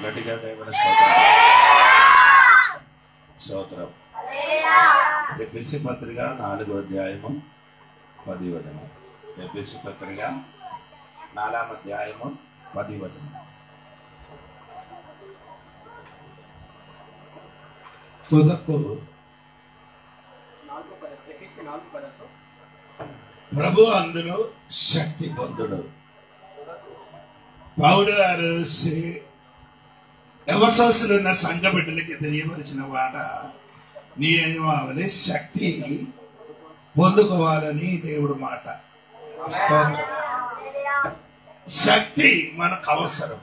గట్టిగా దేవుని స్తోత్రం స్తోత్రం ఎపిసి పత్రిక నాలుగో అధ్యాయము పది వచనం ఎపిసి పత్రిక నాలాం అధ్యాయము పది వచనం తుదకు నాలుగు పద ఎఫెసీ నాలుగు పదతో ప్రభు అందులో శక్తి పొందుడు పౌరు గారు ఎవసోసులున్న సంఘ బిడ్డలకి తెలియపరిచిన వాట నీ ఏమవలే శక్తి పొందుకోవాలని దేవుడు మాట స్తోత్రం. శక్తి మనకు అవసరం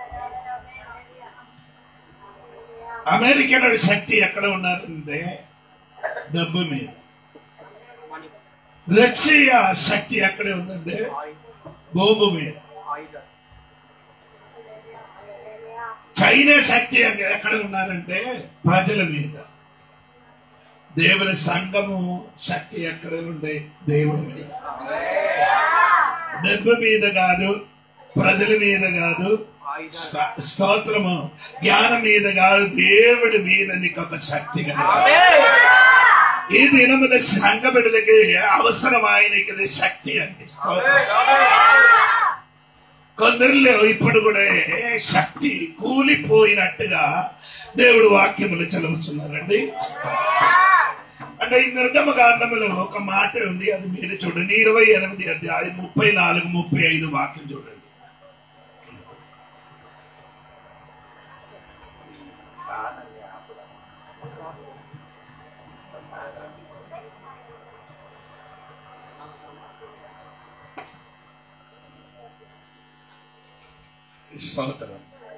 అమెరికన్ శక్తి ఎక్కడ ఉన్నారంటే డబ్బు మీద మనీ రష్యా శక్తి ఎక్కడ ఉందంటే ఆయిల్ భూమి మీద ఆయుధ చైనా శక్తి ఎక్క- ఎక్కడ ఉన్నారంటే ప్రజల మీద దేవుని సంఘము శక్తి ఎక్కడ ఉండే దేవుడి మీద డబ్బు మీద కాదు ప్రజల మీద కాదు ఆయుధ స్త- స్తోత్రము జ్ఞానం మీద కాదు దేవుడి మీద నీకు ఒక శక్తి కదా ఈ దినమున సంఘ బిడ్డలకి అవసరం ఆయనకి ఇది శక్తి అండి స్తోత్రం కొందరిలో ఇప్పుడు కూడా శక్తి కూలిపోయినట్టుగా దేవుడు వాక్యములు చదువుతున్నారండి అంటే ఈ నిర్గమ కాండములో ఒక మాట ఉంది అది మీరు చూడండి ఇరవై ఎనిమిది అధ్యాయం ముప్పై నాలుగు ముప్పై ఐదు వాక్యం చూడండి స్తోత్రం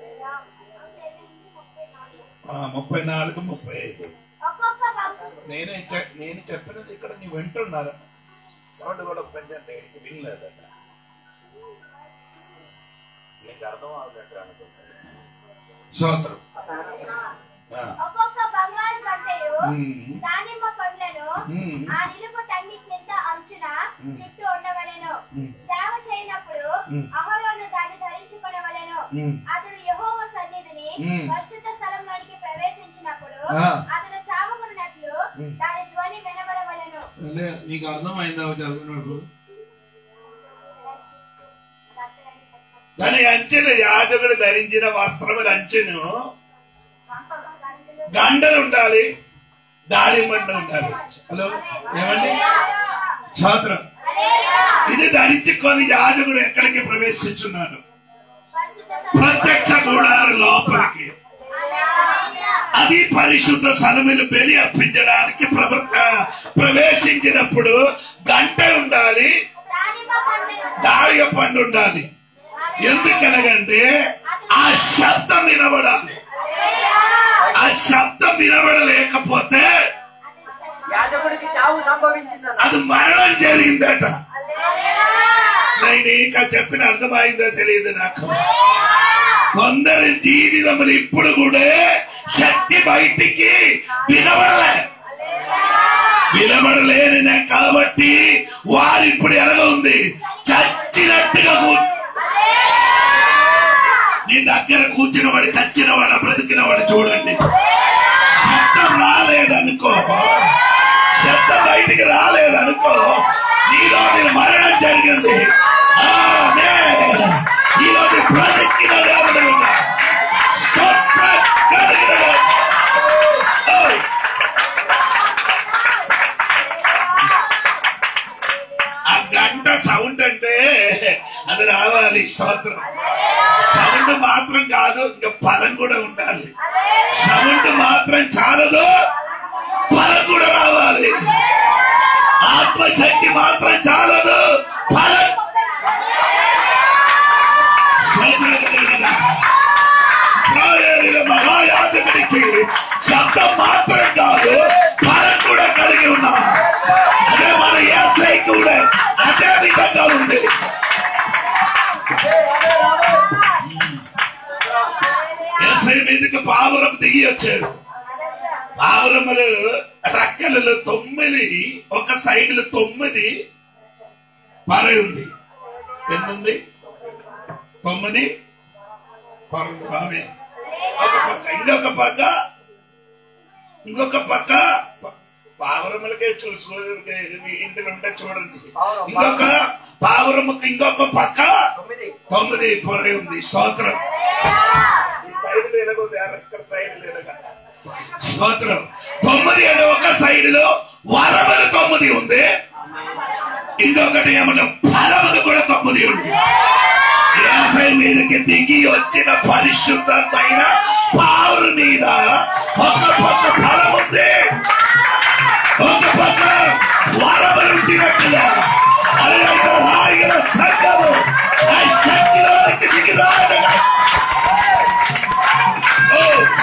ఆ, ముప్పై నాలుగు ముప్పై ఐదు ఒక్కొక్క భక్తుడు నేనే చె- నేను చెప్పినది ఇక్కడ నీ వింటున్నారా సౌండ్ కూడా పెద్ద నేడికి వినలేదట నీకు అర్థం అవ్వలేదు అనుకుంటున్నాను స్తోత్రం ఆ, ఒక్కొక్క బంగారు గంటయు ఉమ్, దానిమ్మ పండ్లను ఉమ్, ఆ నిలుపు టంగి కింద అంచున చుట్టూ ఉండవలెను ఉమ్. సేవ చేయనప్పుడు ఉమ్. అహరోను దాన్ని ధరించుకొనవలెను ఉమ్. అతడు యెహోవా సన్నిధిని ఉమ్. పరిశుద్ధ స్థలంలోనికి ప్రవేశించినప్పుడు ఆ. అతడు చావకున్నట్లు ఉమ్. దాని ధ్వని వినబడవలెను అంటే నీకు అర్థమైందా చదివినప్పుడు దాని అంచెను యాజకుడు ధరించిన వస్త్రముల అంచెను గండలు ఉండాలి దాడిమండ ఉండాలి హలో ఏమండి స్తోత్రం ఇది ధరించుకొని యాజకుడు ఎక్కడికి ప్రవేశించున్నారు పరిశుద్ధ ప్రత్యక్ష గుడారు లోపలికి అది పరిశుద్ధ సలములు బలి అర్పించడానికి ప్రవృత్త ప్రవేశించినప్పుడు గంట ఉండాలి దానిమ్మ పండ్లను దాడిగ పండు ఉండాలి ఎందుకనగంటే ఆ శబ్దం వినబడాలి ఆ శబ్దం వినబడలేకపోతే యాజకుడికి చావు సంభవించిందన్న అది మరణం జరిగిందట నేను ఇంకా చెప్పిన అర్థమైందో తెలియదు నాకు కొందరి జీవితములు ఇప్పుడు కూడా శక్తి బయటికి వినబడలే వినబడలేని కాబట్టి వారు ఇప్పుడు ఎలాగ ఉంది చచ్చినట్టుగా కూ- నీ దగ్గర కూర్చున్న వాడు చచ్చిన వాడు బ్రతికిన వాడు చూడండి శబ్దం రాలేదనుకో శబ్దం బయటికి రాలేదనుకో నీలో నేను మరణం జరిగింది ఆమేన్. ఈరోజు బ్రతికిన దేవుడు ఉన్నాడు. స్తోత్రం కలిగిన వాడు. ఓయ్. ఆ గంట సౌండ్ అంటే అది రావాలి స్తోత్రం సౌండ్ మాత్రం కాదు ఇంకా పదం కూడా ఉండాలి సౌండ్ మాత్రం చాలదు ఫలం కూడా రావాలి ఆత్మశక్తి మాత్రం చాలదు ఫలం ఇశ్రాయేలీయుల మహాయాజకుడికి శబ్దం మాత్రం కాదు ఫలం కూడా కలిగి ఉన్నా అదే మన ఏసై కూడా అదే విధంగా ఉంది ఏసై మీదకి పావురం దిగి వచ్చారు పావురములు రెక్కలలో తొమ్మిది ఒక సైడ్ తొమ్మిది పర ఉంది ఎన్నుంది తొమ్మిది పరులు ఆమె ఇంకొక పక్క ఇంకొక పక్క ప- పావురములకే చూసుకో ఇంటిలో ఉంటే చూడండి ఇంకొక పావురముకి ఇంకొక పక్క తొమ్మిది తొమ్మిది పొర ఉంది స్తోత్రం ఈ సైడ్ లేదగా అక్కడ సైడ్ లేదగా స్తోత్రం తొమ్మిది అంటే ఒక సైడ్ లో వరములు తొమ్మిది ఉంది ఇంకొకటి ఏమన్నా ఫలములు కూడా తొమ్మిది ఉంది ఏసై మీదకి దిగి వచ్చిన పరిశుద్ధమైన పావురు మీద ఒక పక్క ఫలం ఉంది ఒక పక్క వరములు ఉండినట్టుగా అలాగే రాయిన సంఘము ఆ శక్తిలోకి దిగి రాయడగా ఓ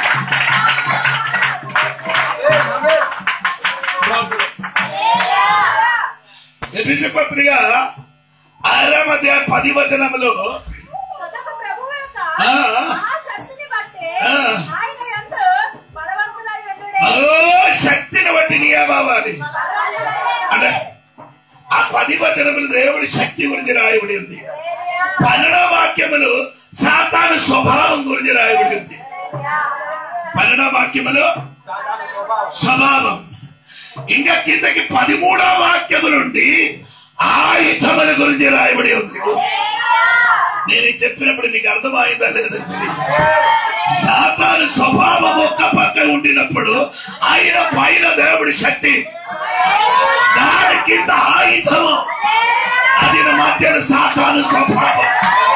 ఎఫెసీ పత్రిక ఆరామ అధ్యాయం పది వచనములో కనుక ప్రభువు యొక్క ఆ. ఆ శక్తిని బట్టి ఆ. ఆయన యందు బలవంతుడై ఉండుడే. ఓ శక్తిని బట్టి నియమావాలి బలవంతుడై అంటే ఆ పది వచనములు దేవుడి శక్తి గురించి రాయబడి ఉంది పన్నెండ వాక్యములు సాతాను స్వభావం గురించి రాయబడి ఉంది పన్నెండ వాక్యములు సాతాను స్వభావం స్వభావం ఇంకా కిందకి పదిమూడవ వాక్యము నుండి ఆయుధముల గురించి రాయబడి ఉంది నేను ఇది చెప్పినప్పుడు నీకు అర్థమైందా లేదని తెలియదు సాతాను స్వభావం ఒక్క పక్క ఉండినప్పుడు ఆయన పైన దేవుడి శక్తి దాని కింద ఆయుధము అది మధ్యన సాతాను స్వభావం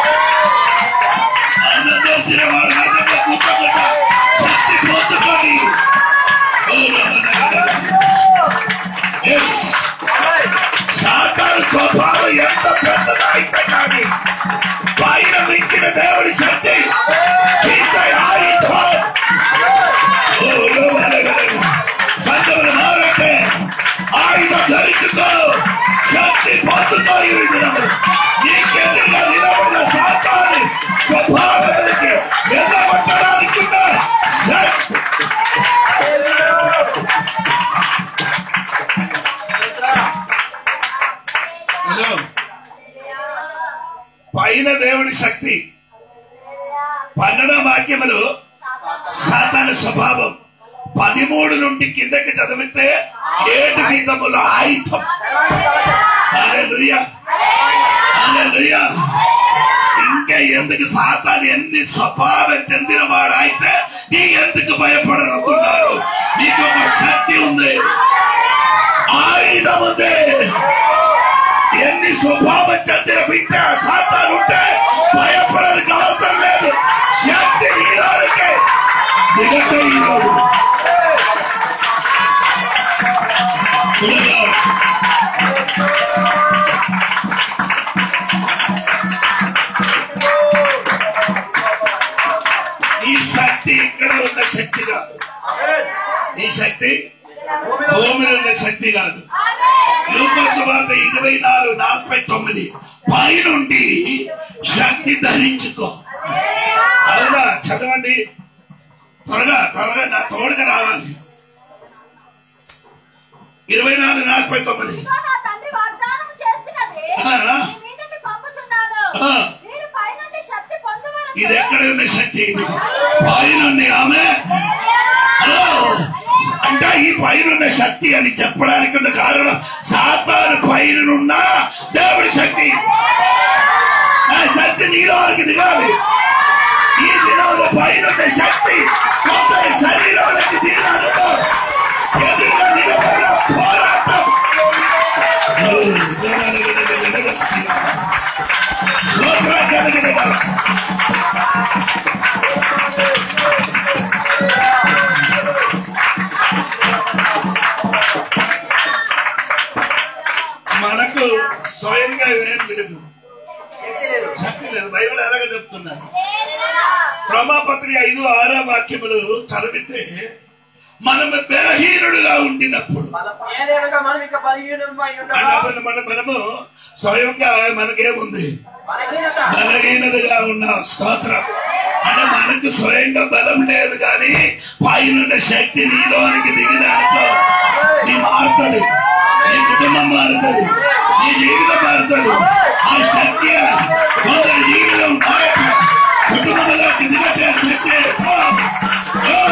అన్నం చేసిన వారు నరకంలో కూర్చోకుండా శక్తి పొందుకొని Yes. సాతాను స్వభావం ఎంత పెద్దదైతే కానీ పైన మించిన దేవుడి శక్తి కింద ఆయుధం ఓ, లోబడగలరు. సంఘములు మారంటే ఆయుధం ధరించుకో శక్తి పొందుకో ఈ దినము. నీకెదురుగా నిలబడిన సాతాను స్వభావానికి వెళ్ళగొట్టడానికి ఉన్న శక్తి హలో. పైన దేవుడి శక్తి పన్నెండవ వాక్యములు సాతాన స్వభావం పదిమూడు నుండి కిందకి చదివితే ఏడు విధముల ఆయుధం హల్లెలూయా. హల్లెలూయా. ఇంకా ఎందుకు సాతాను ఎన్ని స్వభావం చెందిన వాడు అయితే నీ ఎందుకు భయపడనుకున్నారు నీకు ఒక శక్తి ఉంది ఆయుధం ఉంది ఎన్ని స్వభావం చెందిన బిడ్డ సాతాను ఉంటే భయపడడానికి అవసరం లేదు శక్తి నీలోనికే దిగటే ఈరోజు చూడగా ఈ శక్తి ఇక్కడ ఉన్న శక్తి కాదు ఈ శక్తి భూమిలో ఉన్న శక్తి కాదు లూకాసు వార్త ఇరవై నాలుగు నలభై తొమ్మిది పైనుండి శక్తి ధరించుకో అవునా చదవండి త్వరగా త్వరగా నా తోడుగా రావాలి ఇరవై నాలుగు నలభై తొమ్మిది ఇదిగో నా తండ్రి వాగ్దానం చేసినది ఆ. మీ మీదకి పంపుచున్నాను ఆ. మీరు పైనుండి శక్తి పొందువరకు ఇది ఎక్కడ ఉన్న శక్తి ఇది పైనుండి ఆమె ఓ! అంటే ఈ పైనున్న శక్తి అని చెప్పడానికి ఉన్న కారణం సాతాను పైనున్న దేవుడి శక్తి ఆ శక్తి నీలోకి దిగాలి ఈ దినంలో పైనున్న శక్తి కొందరి శరీరంలోకి దిగాలతో ఎదురుగా నిలబడిన పోరాటం స్తోత్రం. మనకు స్వయంగా ఏం లేదు శక్తి లేదు శక్తి లేదు బైబిల్ ఎలాగ చెప్తున్నారు ప్రమాపత్రి ఐదు ఆరో వాక్యములు చదివితే మనము బలహీనుడుగా ఉండినప్పుడు మన ఏదైనా మనం ఇంకా బలహీనమై ఉండగా అన్నప్పుడు మన మనము స్వయంగా మనకేముంది బలహీనత బలహీనతగా ఉన్న స్తోత్రం అంటే మనకు స్వయంగా బలం లేదు కానీ పైనున్న శక్తి నీలోనికి దిగినాక నీ మారుతుంది నీ కుటుంబం మారుతుంది నీ జీవితం మారుతుంది ఆ శక్తి కొందరి జీవితం మారట కుటుంబంలోకి దిగటే శక్తి ఓ! ఓ!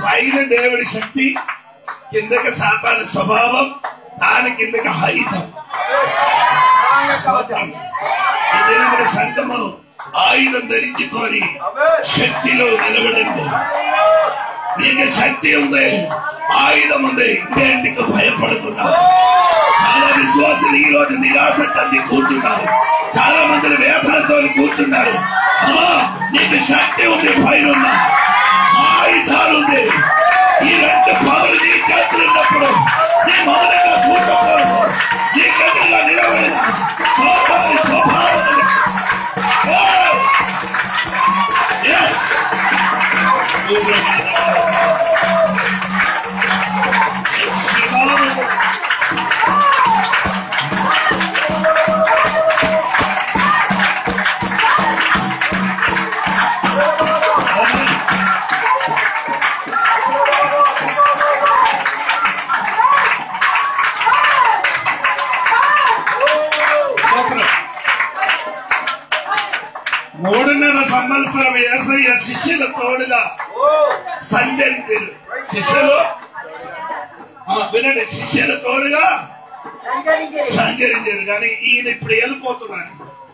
పైన దేవుడి శక్తి కిందకి సాతాను స్వభావం దాని కిందకి ఆయుధం స్తోత్రం. ఈ దేవుడి సంఘము ఆయుధం ధరించుకొని శక్తిలో నిలబడండి నీకు శక్తి ఉంది ఆయుధం ఉంది ఇంకేంటికి భయపడుతున్నావు చాలా విశ్వాసులు ఈ రోజు నిరాశ చెంది కూర్చున్నారు చాలా మంది వేదనతో కూర్చున్నారు అమ్మా నీకు శక్తి ఉంది పైన ఆయుధాలు ఉంది ఈ రెండు పనులు నీ చేతులు ఉన్నప్పుడు నీ మౌనంగా కూర్చోకూడదు నీ గట్టిగా నిలబడి స్వభావం స్వభావం Oh! Yes! మూడున్నర సంవత్సరం ఏసయ్య శిష్యుల తోడుగా సంచరించారు శిష్యులు ఆ, వినండి శిష్యుల తోడుగా సంచరించేది సంచరించారు కానీ ఈయన ఇప్పుడు వెళ్ళిపోతున్నారు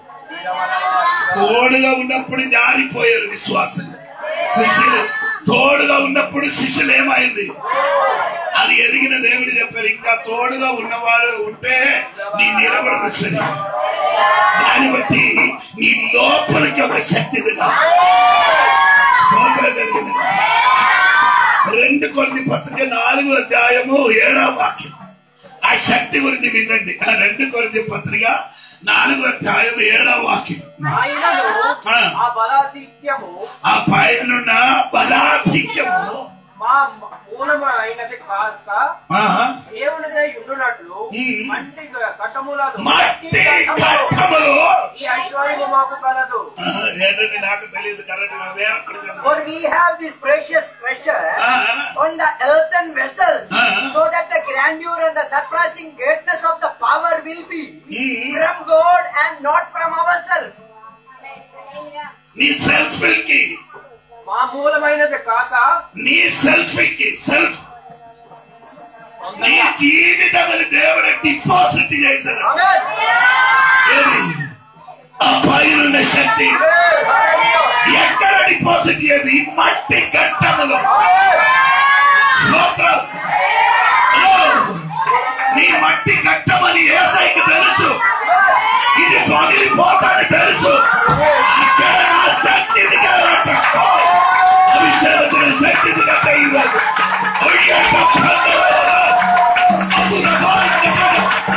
తోడుగా ఉన్నప్పుడు జారిపోయారు విశ్వాసం శిష్యులు తోడుగా ఉన్నప్పుడు శిష్యులు ఏమైంది అది ఎదిగిన దేవుడు చెప్పారు ఇంకా తోడుగా ఉన్నవాడు ఉంటే నీ నిలబడవలసింది దాన్ని బట్టి నీ లోపలికి ఒక శక్తి దిగా సోదర కలిగినది రెండు కొన్ని పత్రిక నాలుగు అధ్యాయము ఏడవ వాక్యం ఆ శక్తి గురించి వినండి ఆ రెండు కొరింది పత్రిక నాలుగు అధ్యాయం ఏడవ వాక్యం ఆయనను ఆ. ఆ బలాధిక్యము ఆ పైన బలాధిక్యము మా మూలమైనది కాక ఆ, దేవునిదై ఉండునట్లు ఉమ్. మంచి కట్టములను మట్టి కట్టములు కట్టములు ఈ ఐశ్వర్యము మాకు కలదు ఆ, ఏంటంటే నాకు తెలియదు కరెక్ట్ గా వేరే అక్కడ కదా. For we have this precious treasure Ah. on the earthen vessels, Ah. so that the grandeur and the surpassing greatness of the power will be Mm. from God and not from ourselves. నీ self కి మా మూలమైనది కాక నీ self కి self నీ జీవితం దేవుడు deposit చేశారు Amen. ఏది? ఆ పైన శక్తి ఎక్కడ డిపాజిట్ చేయదు ఈ మట్టి ఘట్టములో స్తోత్రం హలో. నీ మట్టి ఘట్టమని ఏసైకి తెలుసు ఇది పగిలిపోతాని తెలుసు అక్కడ నా శక్తి దిగాలట. అభిషేకం శక్తి దిగట ఈరోజు ఒయ్యట ప్రజలారా. అదున బాధించబడ.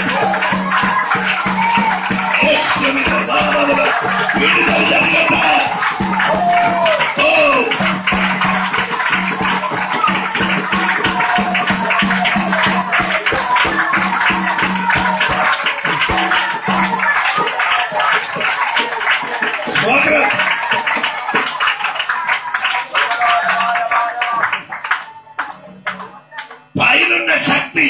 యేసుని నామమున విడుదల జరగట. ఓ స్తోత్రం. పైనున్న శక్తి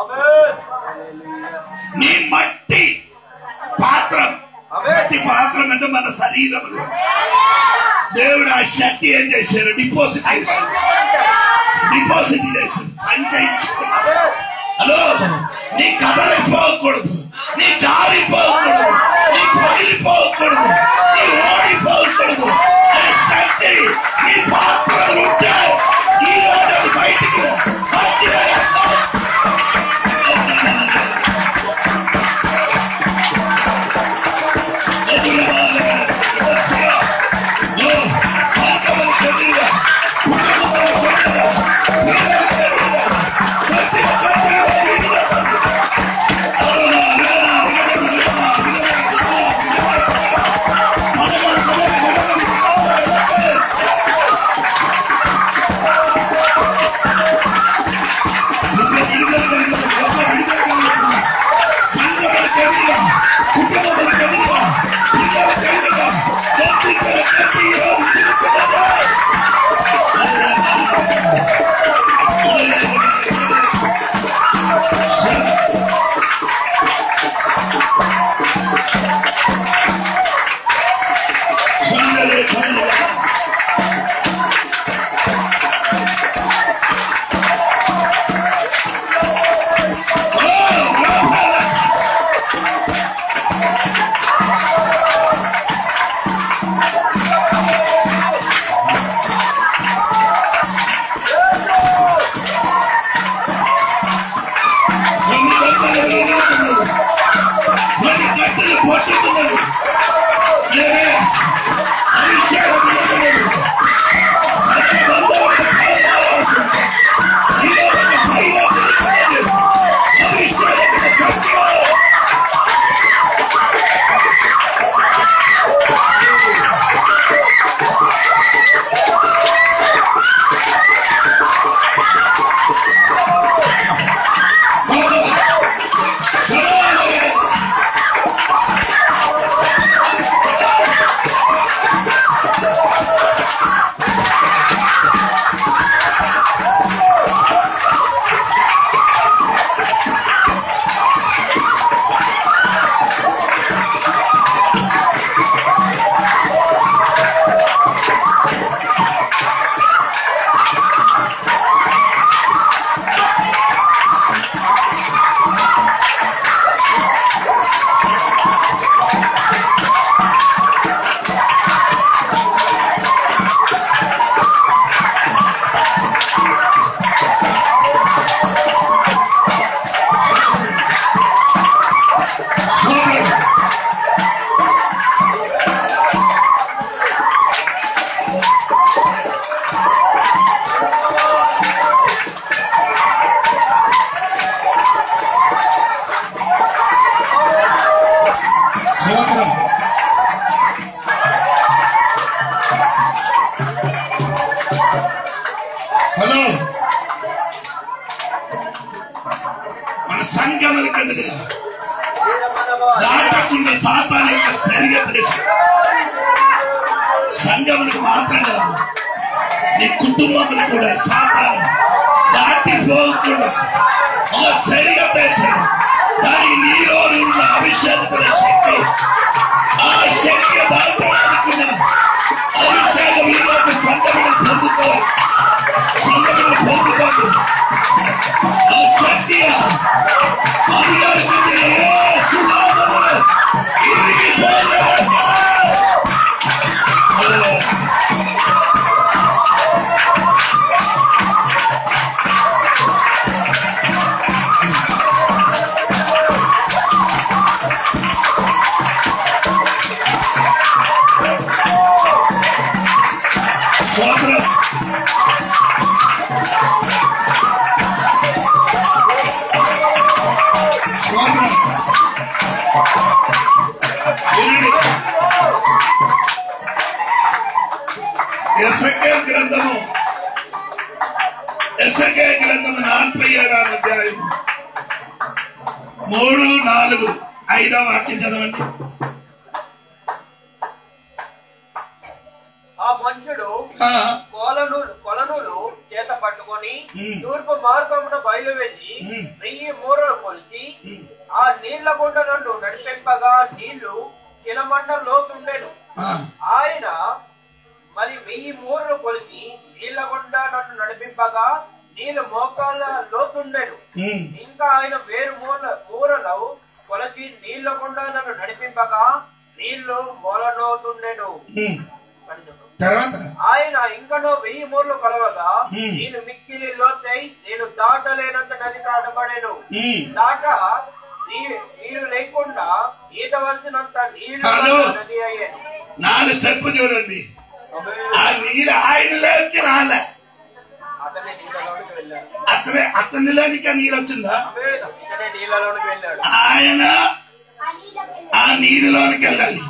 నీ మట్టి పాత్రం మట్టి పాత్రం అంటే మన శరీరంలో దేవుడు ఆ శక్తి ఏం చేశారు డిపాజిట్ చేశారు డిపాజిట్ చేశారు సంచయించుకున్నాడు హలో నీ కదలిపోకూడదు నీ జారిపోకూడదు నీ పగిలిపోకూడదు నీ ఓడిపోకూడదు ఆ శక్తి నీ పాత్రలు ఉంటే ఈ రోజు అది బయటికి మట్టిలో వేస్తావు. Oh, కట్టలు కొట్టుతున్నది లేవే అభిషేకం ఉన్నది. అది బంధువుల కారణం. జీవన భైరవుని అభిషేకం కట్టలు. హలో మన సంఘముల కిందగా దాటకుండా సాతాన్ యొక్క శరీర దృశ్యం సంఘములకు మాత్రం కాదు నీ కుటుంబములు కూడా సాతాన్ దాటిపోకుండా ఆ శరీర దశ దాని నీలో ఉన్న అభిషేకమైన శక్తి ఆ శక్తి దాటాలనుకున్న అభిషేకం ఈరోజు సంఘములు పొందుకోవాలి సంఘములు పొందుకోవాలి ఆ శక్తి అధికారికి సునామములు ఇరిగిపోయాలి. స్తోత్రం. స్తోత్రం. వినండి. ఎసకేల్ గ్రంథము ఎసకేల్ గ్రంథము నలభై ఏడాం అధ్యాయం మూడు నాలుగు ఐదవ వాక్యం చదవండి ఆ మనుషుడు ఆ, కొలను కొలనులు చేత పట్టుకొని ఉమ్. తూర్పు మార్గమున బయలు వెళ్ళి ఉమ్. వెయ్యి మూరలు కొలిచి ఉమ్. ఆ నీళ్ల గుండ నన్ను నడిపింపగా నీళ్లు చిలమండ లోతుండెను ఆ, ఆయన మరి వెయ్యి మూరలు కొలిచి నీళ్ల గుండ నన్ను నడిపింపగా నీళ్లు మోకాళ్ళ లోతుండెను ఉమ్, ఇంకా ఆయన వేరు మూల మూరలు కొలచి నీళ్ల గుండా నన్ను నడిపింపగా నీళ్లు మొలనోతుండెను ఉమ్. అని చెప్పు. తర్వాత ఆయన ఇంకనో వెయ్యి మూరలు కొలవగా Hmm. నేను మిక్కిలి లోతై నేను దాటలేనంత నది దాటబడేను ఉమ్, దాట నీ- నీరు లేకుండా ఈదవలసినంత నీరు హలో. నది అయ్యాను నాలుగు స్టెప్ చూడండి ఆ నీళ్ళు ఆయనలోకి రాలే అతనే నీళ్ళలోనికి వెళ్ళాడు అతనే అతనిలోనికి ఆ నీరు వచ్చిందా ఆమేన్. ఇతనే నీళ్ళలోనికి వెళ్ళాడు ఆయన అలీలకు ఆ నీరులోనికి వెళ్ళాలి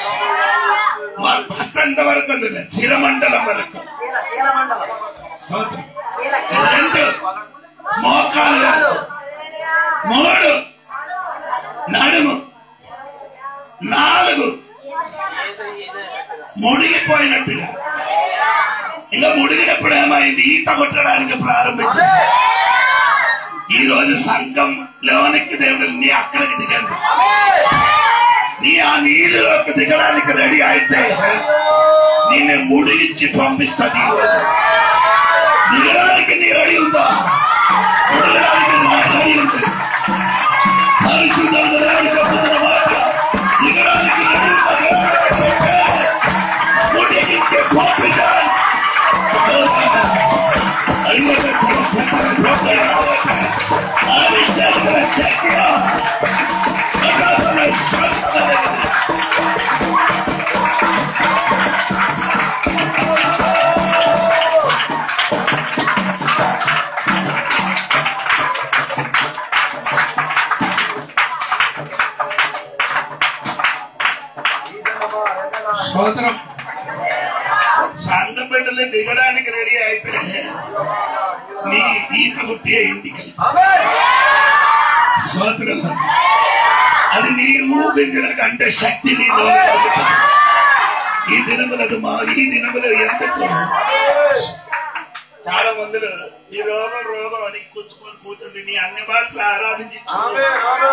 ఫస్ట్ ఎంత వరకు ఉంది చిరమండలం వరకు శీల శీల మండలం సోదరు శీల రెండు మోకాళ్ళు మూడు నడుము నాలుగు ఏదో ఏదో ముడిగిపోయినట్టుగా ఇంకా ముడిగినప్పుడు ఏమైంది ఈత కొట్టడానికి ప్రారంభించింది ఈ రోజు సంఘంలోనికి దేవుడు నీ అక్కడికి దిగండి నీ ఆ నీళ్ళలోకి దిగడానికి రెడీ అయితే నిన్ను ముడిగించి పంపిస్తుంది ఈ రోజు దిగడానికి నీ రెడీ ఉందా ముడగడానికి నా రెడీ ఉంది పరిశుద్ధంగా దేవుడు చెప్పుతున్న మాట దిగడానికి రెడీ ఉందా ముడిగించి పంపించాలి అభిషేకం శక్తిగా స్తోత్రం సంఘ బిడ్డలు దిగడానికి రెడీ అయితే నీ ఈత గుర్తి అయింది స్తోత్రం అది నీ ఊహించిన కంటే శక్తి నీలో కలుగుతుంది. ఈ దినములకు మా ఈ దినములు ఎందుకు చాలా మందిలో ఈ రోగం రోగం అని కూర్చుకొని కూర్చుంది నీ అన్ని భాషలు ఆరాధించి చూడు.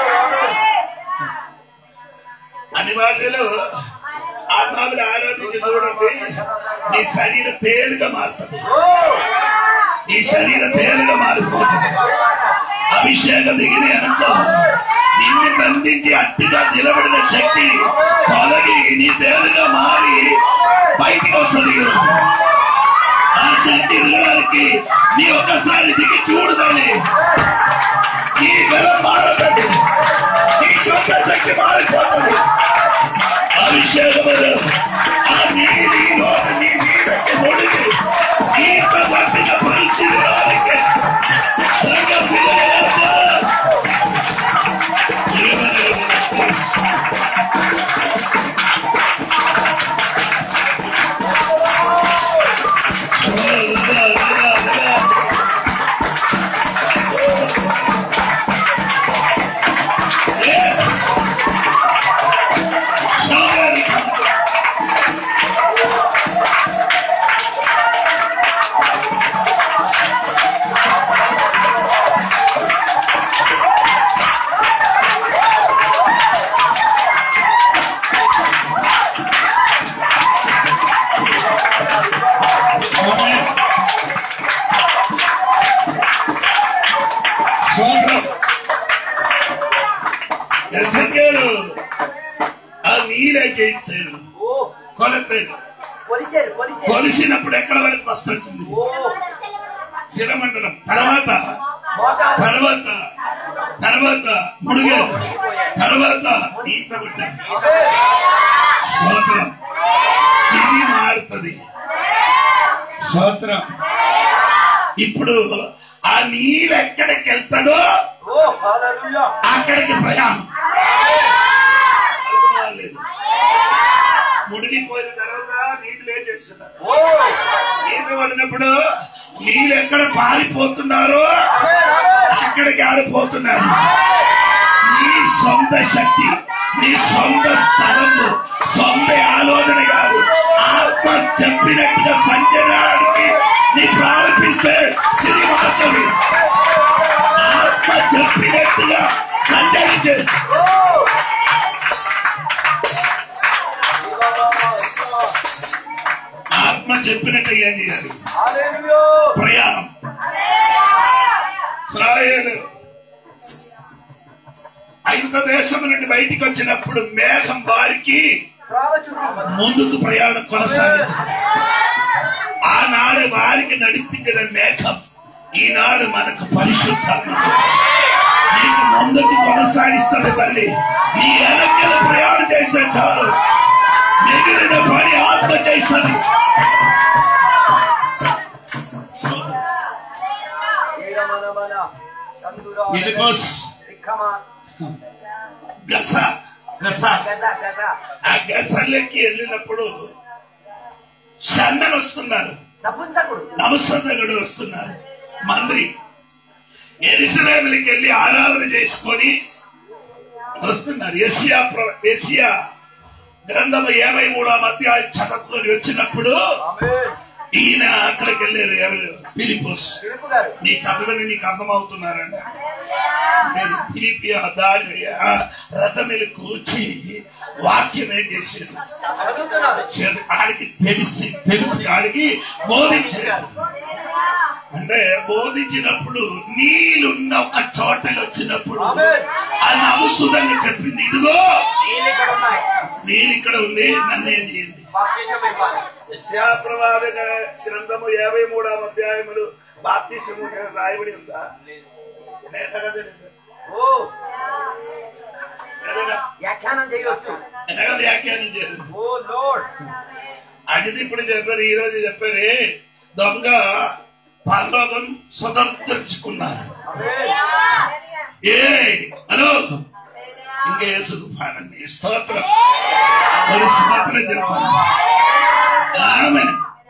అన్ని భాషలు ఆత్మావులు ఆరాధించి చూడండి నీ శరీరం తేలిగా మారుతుంది నీ శరీరం తేలిగా మారిపోతుంది అభిషేకం దిగిన అనుకో నిన్ను బంధించి అట్టిగా నిలబడిన శక్తి తొలగి నీ తేలిగా మారి బయటికి వస్తుంది ఈరోజు. ఆ శక్తి దిగడానికి నీ ఒక్కసారి దిగి చూడదని ఈ బలం మారదండి నీ శుద్ధ శక్తి మారిపోతుంది అభిషేకములు ఆ నీటి లోన నీ నీడకి ముడిగి ఈత పట్టిన పరిస్థితిలోనికి సంఘ పిల్లలంతా సోదరం ఎసకేలు ఆ నీరే చేశారు కొలతలు కొలిసారు కొలిసారు కొలిసినప్పుడు ఎక్కడ వరకు ఫస్ట్ వచ్చింది ఓ శిరమండలం తర్వాత మోకాలు తర్వాత తర్వాత ముడుగలు తర్వాత ఈత బిడ్డ సోత్రం ఇది మారుతుంది సోత్రం ఇప్పుడు ఆ నీళ్ళు ఎక్కడికి వెళ్తాడో ఓ హల్లెలూయా అక్కడికి ప్రయాణం లేదు ముడిగిపోయిన తర్వాత నీళ్ళు ఏం చేస్తున్నారు ఓ ఈత పడినప్పుడు నీళ్ళు ఎక్కడ పారిపోతున్నారో అక్కడికి ఆడిపోతున్నారు నీ సొంత శక్తి నీ సొంత స్థలము సొంత ఆలోచన కాదు ఆత్మ చెప్పినట్టుగా సంచరానికి నీ ప్రారంభిస్తే శ్రీమాసవి ఆత్మ చెప్పినట్టుగా సంచరించే ఆత్మ చెప్పినట్టుగా ఏం చేయాలి హల్లెలూయా ప్రయాణం ఇస్రాయేలు ఐదు దేశం నుండి బయటికి వచ్చినప్పుడు మేఘం వారికి త్రావ చుట్టూ ముందుకు ప్రయాణం కొనసాగించింది ఆనాడు వారికి నడిపించిన మేఘం ఈనాడు మనకు పరిశుద్ధాత్మ నీకు ముందుకు కొనసాగిస్తుంది తల్లి నీ వెనకల ప్రయాణం చేసే చాలు మిగిలిన పని ఆత్మ చేస్తుంది వీరమనమన చందురా ఇదిగోస్ రిక్కమా గస గస గజ గజ ఆ గసలకి వెళ్ళినప్పుడు షన్నలు వస్తున్నారు నపుంసకుడు నమస్కారుడు వస్తున్నారు మంత్రి ఎరుసలేములకి వెళ్ళి ఆరాధన చేసుకొని వస్తున్నారు ఎసియా ప్ర- ఎసియా గ్రంథము యాభై మూడో అధ్యాయం చదువుకొని వచ్చినప్పుడు ఆమేన్ ఈయన అక్కడికి వెళ్ళారు ఎవరు ఫిలిపోస్ పిలుపు గారు నీ చదవని నీకు అర్థమవుతున్నారండి నేను ఫిలిపియా దాని ఆ రథమిలు కూర్చి వాక్యం ఏం చేశారు అడుగుతున్నారు చె- ఆడికి తెలిసి తెలిసి ఆడికి బోధించారు అంటే బోధించినప్పుడు నీళ్ళున్న ఒక చోటకి వచ్చినప్పుడు ఆమేన్. అది అవసరంగా చెప్పింది ఇదిగో నీళ్ళు ఇక్కడ ఉన్నాయి నీళ్ళు ఇక్కడ ఉంది నన్ను ఏం చేయండి బాప్తిజం ఇవ్వాలి యెషయాప్రవాది గ్రంథము యాభై మూడవ అధ్యాయములు బాప్తిసము రాయబడి ఉందా లేదగా తెలుసు ఓ ఎలాగా వ్యాఖ్యానం చేయవచ్చు ఎలాగా వ్యాఖ్యానం చేయరు ఓ లోడ్ అది ఇప్పుడు చెప్పారు ఈ రోజు చెప్పారు దొంగ పరలోకం స్వతంత్రించుకున్నారు ఏ హలో ఇంకా యేసుకు పాడండి స్తోత్రం మరి స్తోత్రం చెప్పాలి ఆమె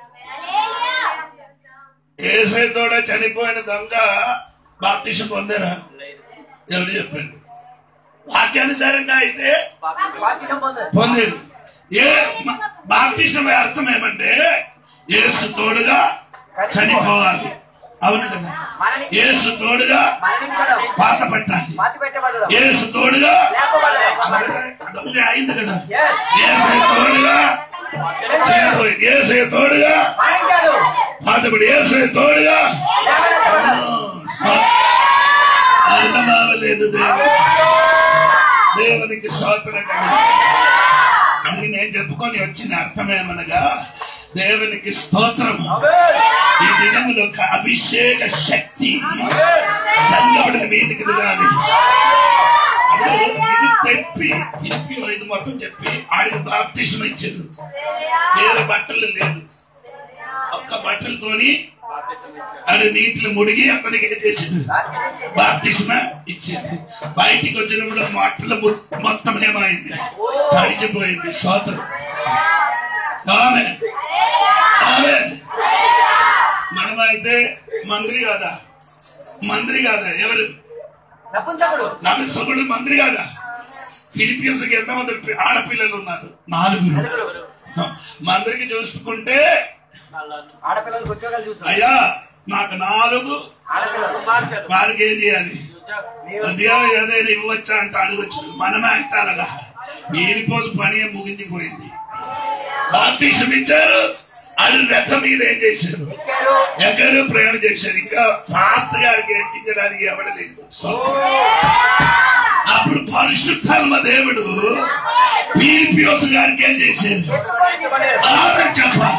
ఏసైతోడ చనిపోయిన దొంగ బాప్టిషన్ పొందారా ఎవరు చెప్పండి వాక్యానుసారంగా అయితే బాప్తిజం పొందారు పొందేది ఏ మ- బాప్టిజం అర్థం ఏమంటే యేసు తోడుగా చనిపోవాలి అవును కదా యేసు తోడుగా మరణించడం పాత పట్టాలి పాతి పెట్టబడడం యేసు తోడుగా లేపబడడం దొంగ అయింది కదా Yes. ఏసై తోడుగా చనిపోయి ఏసై తోడుగా మరణించాడు పాతపడి ఏసై తోడుగా లేపబడడం. అర్థమవలేదు దేవుడు దేవునికి స్తోత్రం అని నేను చెప్పుకొని వచ్చిన అర్థమేమనగా దేవునికి స్తోత్రం ఆమేన్. ఈ దినములో ఒక అభిషేక శక్తి సంగముడిని మీదికి దిగాలి అప్పుడు ఇది తెప్పి చెప్పి ఇది మొత్తం చెప్పి ఆడికి బాప్టిజం ఇచ్చారు వేరే బట్టలు లేదు ఒక్క బట్టలతోని ఆడు నీటిలో ముడిగి అతనికి ఏం చేసింది బాప్టిజం ఇచ్చింది బయటికి వచ్చినప్పుడు మట్టలు ము- మొత్తం ఏమైంది తడిచిపోయింది సోదరు ఆమె ఆమె మనమైతే మంత్రి కాదా మంత్రి కాదా ఎవరు నపుంసకుడు నమస్సుకుడు మంత్రి కాదా ఫిలిపియన్స్కి ఎంతమంది పి- ఆడపిల్లలు ఉన్నారు నాలుగురు మంత్రికి చూసుకుంటే ఆడపిల్లలకు ఉద్యోగాలు చూసు అయ్యా నాకు నాలుగు ఆడపిల్లలు వారికి ఏం చేయాలి ఉద్యోగం ఏదైనా ఇవ్వచ్చా అంటే అడగచ్చు మనమే అంటారగా ఈరిపోసు పని ఏం ముగించిపోయింది బాప్టిజం ఇచ్చారు అది రెక్క మీద ఏం చేశారు ఎక్కారు ఎక్కడో ప్రయాణం చేశారు ఇంకా ఫాస్ట్ గారికి ఎక్కించడానికి ఎవడలేదు సో అప్పుడు పరిశుద్ధాత్మ దేవుడు పీరిపియోస్ గారికి ఏం చేశారు ఎత్తుకోనికి పడారు ఆమె చెప్పాలి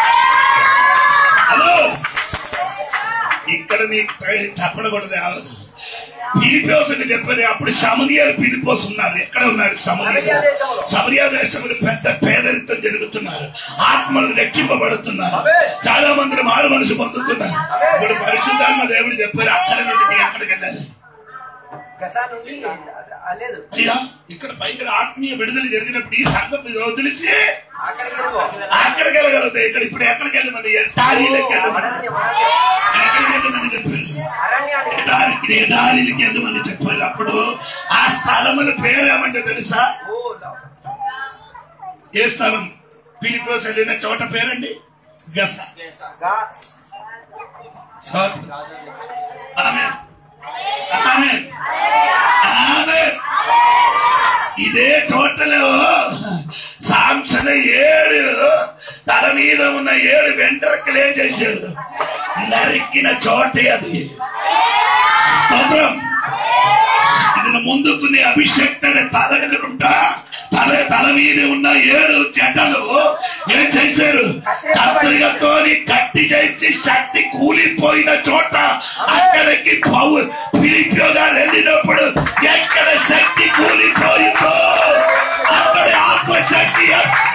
హలో ఇక్కడ నీకు చెప్పడకూడదు ఎవరు పీరిపోసుని చెప్పారు అప్పుడు సమరియలు పీరిపోసు ఉన్నారు ఎక్కడ ఉన్నారు సమరియ సమరియా దేశంలో పెద్ద పేదరితం జరుగుతున్నారు ఆత్మలు రక్షింపబడుతున్నారు చాలా మంది మారు మనసు పొందుతున్నారు ఇప్పుడు పరిశుద్ధాత్మ దేవుడు చెప్పారు అక్కడ నుండి నీ ఎక్కడికి వెళ్ళాలి గసా నుండి స- స- ఆ, లేదు అయ్యా ఇక్కడ పైకి ఆత్మీయ విడుదల జరిగినప్పుడు ఈ సంగతి వదిలిసి అక్కడికి వెళ్ళిపో. అక్కడికి వెళ్ళగలుగుతాయి ఇక్కడ ఇప్పుడు ఎక్కడికి వెళ్ళమని టాలీలకు వెళ్ళమని అరణ్యం, అరణ్యం. ఎక్కడికి వెళ్ళమని చెప్పారు అరణ్యానికి ఎడారికి ఎడారికి వెళ్ళమని చెప్పారు అప్పుడు ఆ స్థలముల పేరు ఏమంటే తెలుసా ఓ, లవ్. ఏ స్థలం పీలిపోస్ వెళ్ళిన చోట పేరండి గస గా స్తోత్రం. ఆమేన్. ఆమేన్. ఆమేన్. ఇదే చోటలో సాంసన ఏడు తల మీద ఉన్న ఏడు వెంట్రకలు ఏం చేశారు నరికిన చోటే అది స్తోత్రం ఇది ముందుకు నీ అభిషక్తుడి తలగలుంటా తల తల మీద ఉన్న ఏడు జటలు ఏం చేశారు కత్తిరిగతోని కట్టి చేసి శక్తి కూలిపోయిన చోట అక్కడికి పౌ పిలిపిగా వెళ్ళినప్పుడు ఎక్కడ శక్తి కూలిపోయిందో అక్కడ ఆత్మశక్తి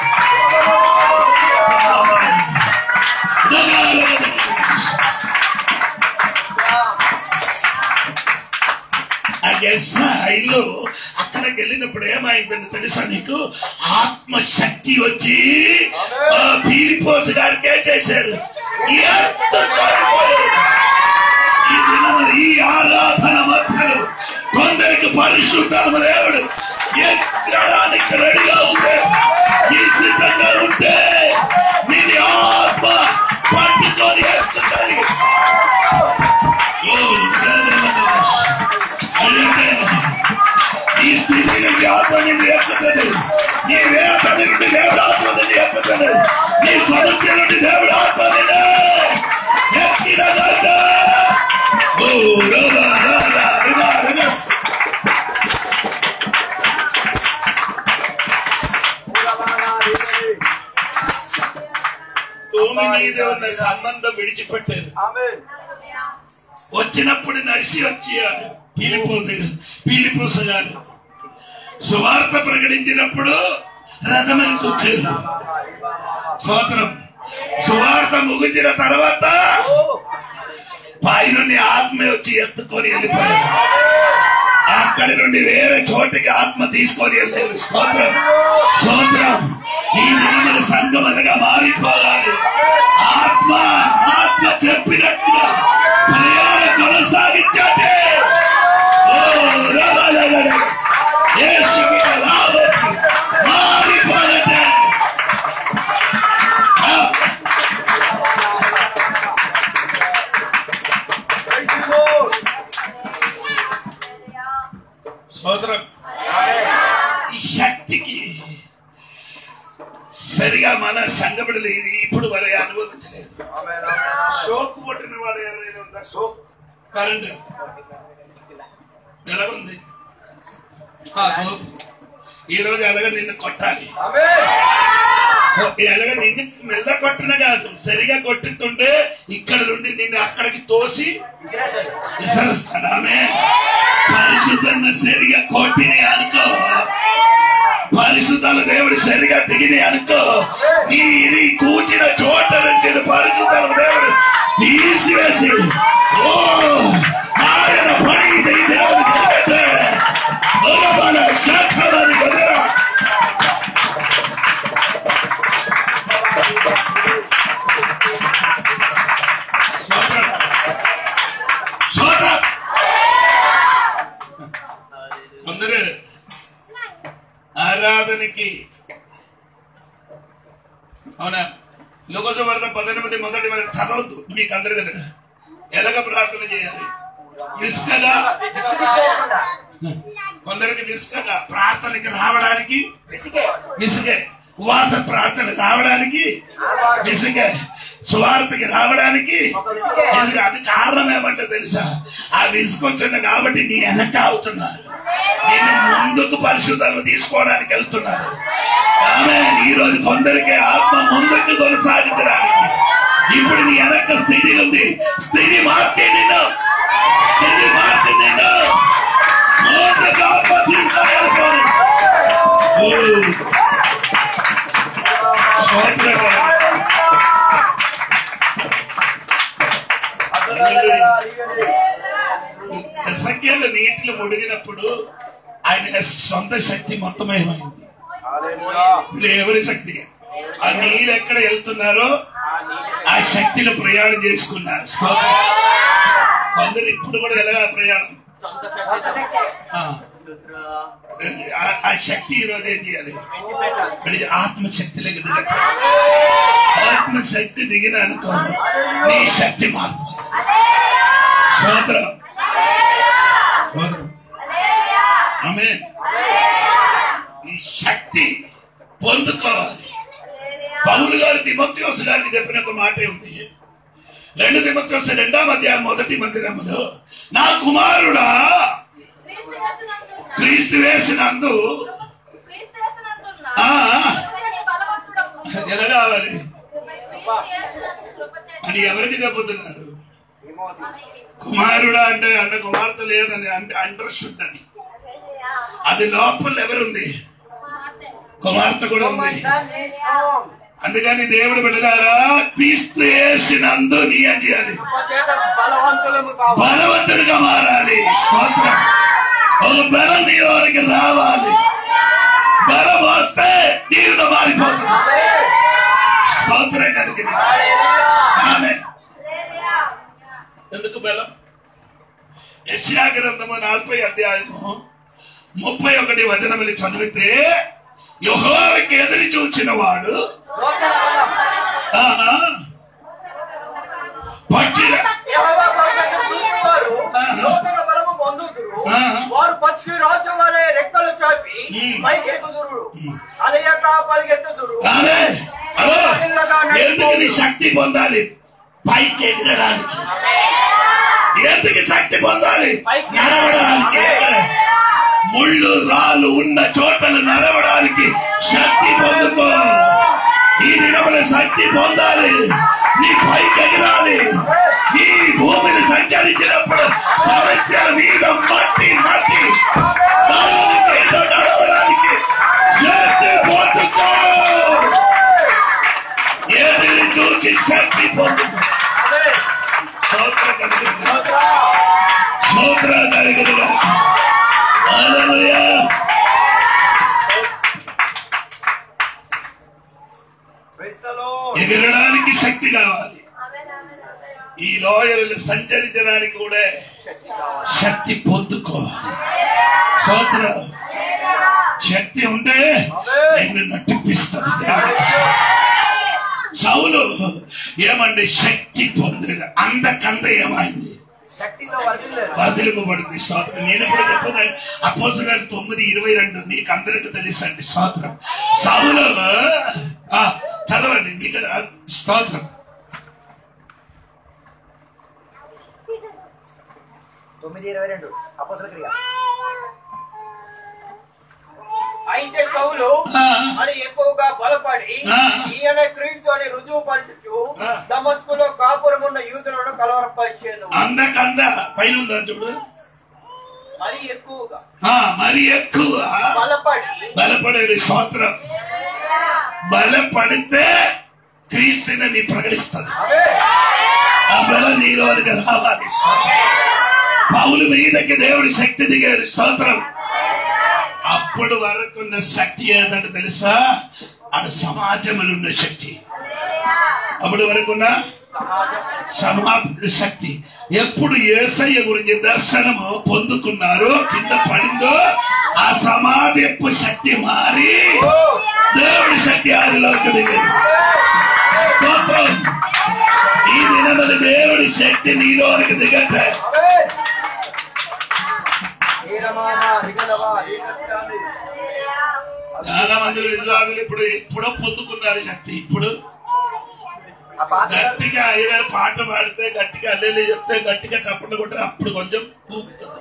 ఆ ఇల్లు అక్కడికి వెళ్ళినప్పుడు ఏమైందని తెలుసా నీకు ఆత్మశక్తి వచ్చి ఆ పీలిపోసు గారికి ఏం చేశారు ఎత్తుకొని పోయారు. ఈ దినము ఈ ఆరాధన మధ్యలో కొందరికి పరిశుద్ధాత్మ దేవుడు ఎక్కడానికి రెడీగా ఉంటే నీ సిద్ధంగా ఉంటే నీ ఆత్మ పట్టుకొని ఎత్తుకొని ఓ, అడిగితే ఈ స్థితి నుండి ఆత్మ నుండి ఎత్తుతుంది నీ వేట నుండి దేవుడు ఆత్మ నుండి ఎత్తుతుంది నీ సమస్య నుండి దేవుడు ఆత్మ నుండి ఎత్తిన దాకా. ఓ రవ రవ రివ రివస్. భూమి మీద ఉన్న సంబంధం విడిచిపెట్టారు ఆమేన్ వచ్చినప్పుడు నడిచి వచ్చి పీలిపోదు పీలిపోసగారు సువార్త ప్రకటించినప్పుడు రథమని కూర్చోరు స్తోత్రం సువార్త ముగించిన తర్వాత పైనుండి ఆత్మ వచ్చి ఎత్తుకొని వెళ్ళిపోయారు అక్కడి నుండి వేరే చోటికి ఆత్మ తీసుకొని వెళ్ళారు స్తోత్రం స్తోత్రం ఈ దినముల సంఘం అనగా మారిపోవాలి ఆత్మ ఆత్మ చెప్పినట్టుగా ప్రయాణ కొనసాగించండి ఓ రావాలగడ యేసు మీద రావచ్చు మారిపోదండి ఆ, స్తోత్రం ఈ శక్తికి సరిగా మన సంఘబడులు ఇది ఇప్పుడు వరే అనుభవించలేదు షోక్ కొట్టిన వాడు ఎవరైనా ఉందా షోక్ కరెంట్ ఎలాగుంది ఆ, షోక్ ఈ రోజు ఎలాగ నిన్ను కొట్టాలి ఎలాగ నిన్ను మెల్ల కొట్టిన కాదు సరిగా కొట్టుతుంటే ఇక్కడ నుండి నిన్ను అక్కడికి తోసి విసరిస్తాడు ఆమె పరిశుద్ధంగా సరిగా కొట్టిని అనుకో పరిశుద్ధాలు దేవుడు సరిగా దిగిని అనుకో నీ ఇది కూర్చిన చోట నుంచి పరిశుద్ధాలు దేవుడు తీసివేసి ఓ ఆయన పని ఇది దేవుడు జరిగితే, ఒక మన శాఖలని వదిలా. స్తోత్రం. స్తోత్రం. అందరూ ఆరాధనకి అవునా లోకసభ వార్త పద్దెనిమిది మొదటి మొదటి చదవద్దు మీకు అందరికీ తెలుసు. ఎలాగ ప్రార్థన చేయాలి విసుకగా కొందరికి విసుకగా ప్రార్థనకి రావడానికి విసుగే ఉపవాస ప్రార్థన రావడానికి విసుగే సువార్తకి రావడానికి విసుగే అది కారణం ఏమంటే తెలుసా ఆ విసుకొచ్చింది కాబట్టి నీ వెనక అవుతున్నారు నేను ముందుకు పరిశుద్ధులను తీసుకోవడానికి వెళ్తున్నారు ఆమె ఈ రోజు కొందరికి ఆత్మ ముందుకు కొనసాగించడానికి ఇప్పుడు నీ వెనక స్థితి ఉంది స్థితి మార్చి నిన్ను స్థితి మార్చి నిన్ను ముందుకు ఆత్మ తీసుకెళ్ళిపోను ఎసకేలు నీటిలో ముడిగినప్పుడు ఆయన సొంత శక్తి మొత్తం ఏమైంది ఇప్పుడు ఎవరి శక్తి ఆ నీళ్ళు ఎక్కడ వెళ్తున్నారో ఆ శక్తిలో ప్రయాణం చేసుకున్నారు స్తోత్రం. కొందరు ఇప్పుడు కూడా ఎలాగా ప్రయాణం ఆ. ఆ- ఆ శక్తి ఈ రోజు ఏం చేయాలి ఇప్పుడు ఆత్మశక్తిలోకి దిగ ఆత్మశక్తి దిగిన అనుకో నీ శక్తి మార్పు సోదరం సోదరం ఆమె ఈ శక్తి పొందుకోవాలి పౌలు గారు తిమోతియోసు గారికి చెప్పిన ఒక మాట ఉంది రెండు తిమోతియోసు రెండవ అధ్యాయం మొదటి మందిరములో నా కుమారుడా క్రీస్తు వేసినందు ఆ, ఎలా కావాలి అని ఎవరికి చెబుతున్నారు కుమారుడా అంటే అంటే కుమార్తె లేదని అంటే అండర్స్టూడ్ అది అది లోపల ఎవరుంది కుమార్తె కూడా ఉంది అందుకని దేవుడు బిడ్డలారా క్రీస్తు వేసినందు నీ ఏం చేయాలి బలవంతులము కావాలి బలవంతుడిగా మారాలి స్తోత్రం ఒక బలం నీ వారికి రావాలి బలం వస్తే నీరుగా మారిపోతుంది స్తోత్రం కలిగింది ఆమె ఎందుకు బలం యశ్యా గ్రంథము నలభై అధ్యాయము ముప్పై ఒకటి వచనములు చదివితే యుహోవకి ఎదురు చూచిన వాడు నూతన బలం ఆహా, పక్షుల యెహోవా కొరకు చూపువారు నూతన బలము పొందుదురు ఆ. వారు పక్షి రాజు వలె రెక్కలు చాపి ఉమ్. పైకెక్కుదురు అలయక పరిగెత్తుదురు ఆమె హలో ఎందుకు నీ శక్తి పొందాలి పైకి ఎగరడానికి ఎందుకు శక్తి పొందాలి నడవడానికి ముళ్ళు రాళ్ళు ఉన్న చోటలు నడవడానికి శక్తి పొందుకో ఈ దినముల శక్తి పొందాలి నీ పైకి ఎగరాలి నీ భూమిని సంచరించినప్పుడు సమస్యల మీద మట్టి మట్టి దానికి ఏదో నడవడానికి స్తోత్రం కలుగునుగా. స్తోత్రం కలుగునుగా. హల్లెలూయా. Praise the Lord. ఎగరడానికి శక్తి కావాలి ఆమేన్ ఆమేన్ ఆమేన్ ఈ లోయలు సంచరించడానికి కూడా శక్తి కావాలి. శక్తి పొందుకోవాలి స్తోత్రం శక్తి ఉంటే నిన్ను నటిపిస్తుంది దేవుడు. సౌలు ఏమండి శక్తి పొందిన అందకంద ఏమైంది శక్తిలో వదిలేదు వదిలింపబడింది స్తోత్రం నేను ఇప్పుడు చెప్పిన అపోసరాలు తొమ్మిది ఇరవై రెండు మీకు అందరికి తెలుసండి స్తోత్రం సౌలు ఆ, చదవండి మీకు ఆ, స్తోత్రం తొమ్మిది ఇరవై రెండు అపోసల క్రియ అయితే సౌలు ఆ, అని ఎక్కువగా బలపడి ఆ. ఈయన క్రీస్తు అని రుజువు పరచుచు ఆ. దమస్కులో కాపురం ఉన్న యూదులను కలవరపరిచేను అందకంద పైన ఉందా చూడు మరి ఎక్కువగా ఆ, మరి ఎక్కువ బలపడి బలపడేది స్తోత్రం బలపడితే క్రీస్తుని నీ ప్రకటిస్తుంది అవే ఆ బలం నీలోనికి రావాలి పౌలు మీదకి దేవుడి శక్తి దిగారు స్తోత్రం అప్పుడు వరకున్న శక్తి ఏంటంటే తెలుసా అది సమాజంలో ఉన్న శక్తి అప్పుడు వరకున్న సమాజ శక్తి ఎప్పుడు ఏసయ్య గురించి దర్శనము పొందుకున్నారో కింద పడిందో ఆ సమాధిపు శక్తి మారి దేవుడి శక్తి ఆదిలోకి దిగింది స్తోత్రం ఈ దినమున దేవుడి శక్తి నీలోనికి దిగట్టే అవే వీరమామ దిగలవా వీరశ్రామి. చాలా మంది విద్వాదులు ఇప్పుడు ఎప్పుడో పొందుకున్నారు శక్తి ఇప్పుడు ఆ పాత గట్టిగా ఏదైనా పాట పాడితే గట్టిగా అల్లెలు చెప్తే గట్టిగా కప్పలు కొట్టే అప్పుడు కొంచెం ఊగుతుంది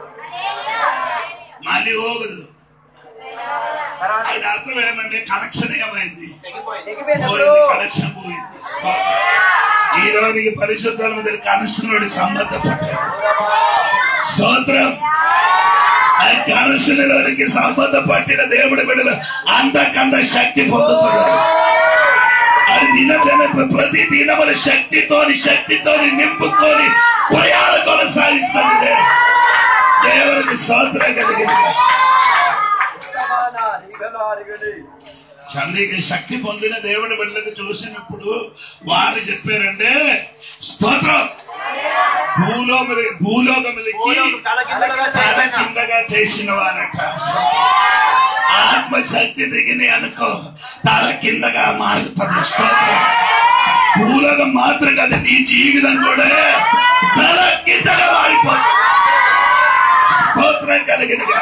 మళ్ళీ ఊగదు తర్వాత ఆయన అర్థం ఏమంటే కనెక్షన్ ఏమైంది తెగిపోయింది. తెగిపోయినప్పుడు పోయింది కనెక్షన్ పోయింది ఈ రోజుకి పరిశుద్ధాల మీద కనెక్షన్ నుండి సంబంధపడ్డాడు స్తోత్రం ఆ కనెక్షన్ లోనికి సంబంధపట్టిన దేవుడి బిడ్డలు అందకంద శక్తి పొందుతున్నాడు అది దినదిన ప్రతి దినముల శక్తితోని శక్తితోని నింపుకొని ప్రయాణ కొనసాగిస్తుంది దేవునికి స్తోత్రం కలిగింది వీరమాన దిగలవా దిగలి. చంద్రికి శక్తి పొందిన దేవుడి బిడ్డలకు చూసినప్పుడు వారు చెప్పారంటే స్తోత్రం భూలోకమి భూలోకములకి భూలోకం తలకిందులుగా తల చేసిన. కిందగా చేసిన వారట ఆత్మశక్తి దిగిని అనుకో తల కిందగా మారుతుంది స్తోత్రం భూలోకం మాత్రం కదా నీ జీవితం కూడా తల కిందగా మారిపోతుంది స్తోత్రం కలిగినగా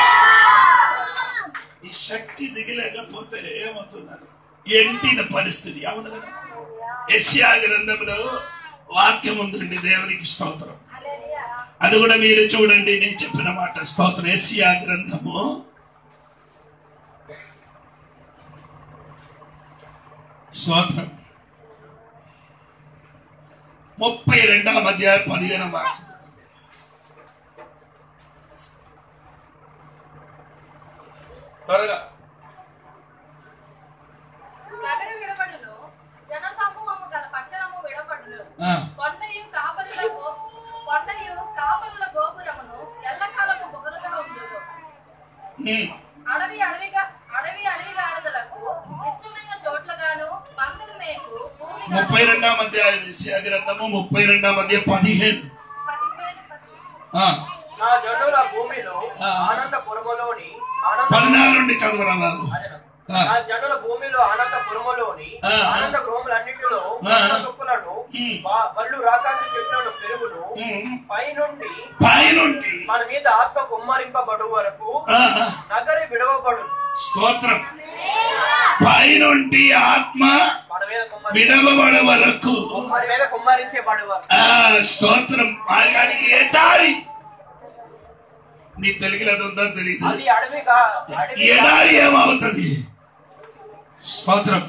ఈ శక్తి దిగలేకపోతే ఏమవుతున్నారు ఎంటిన పరిస్థితి అవును కదా యెషయా గ్రంథంలో వాక్యం ఉందండి దేవునికి స్తోత్రం అది కూడా మీరు చూడండి నేను చెప్పిన మాట స్తోత్రం ఎస్సియా గ్రంథము స్తోత్రం ముప్పై రెండవ అధ్యాయం పదిహేను వాక్యం త్వరగా నగర విడబడును జన సమూహము గల పట్టణము విడబడును ఆ, కొండయు కాపరుల గో- కొండయు కాపరుల గోపురమును ఎల్లకాలము గుబురుగా ఉండును ఉమ్, అడవి అడవిగా అడవి అడవిగా ఆడదలకు ఇష్టమైన చోట్లగాను పందులు మేకు భూమిగా ముప్పై రెండవ అధ్యాయం ఎస్సియా గ్రంథము ముప్పై రెండవ అధ్యాయం పదిహేను పదిహేను పది- ఆ, నా జనుల భూమిలో ఆ. ఆనందపురములోని ఆనంద పద్నాలుగు నుండి చదువురా బాబు అదేనా? ఆ. నా జనుల భూమిలో ఆనందపురములోని ఆ. ఆనంద గృహములన్నిటిలో ఆ. తుప్పులను ఉమ్. బళ్ళు రాకాసి చెట్లను పెరుగును ఉమ్, పైనుండి పైనుండి మన మీద ఆత్మ కుమ్మరింపబడు వరకు ఆ, నగరి విడవబడు స్తోత్రం పైనుండి ఆత్మ మన మీద కుమ్మరి విడవబడ వరకు మన మీద కుమ్మరించబడు వరకు ఆ స్తోత్రం ఆయనకి ఎడారి నీ తెలుగులో అది ఉందో తెలియదు అది అడవి కా అడవి కా- ఎడారి ఏమవుతుంది స్తోత్రం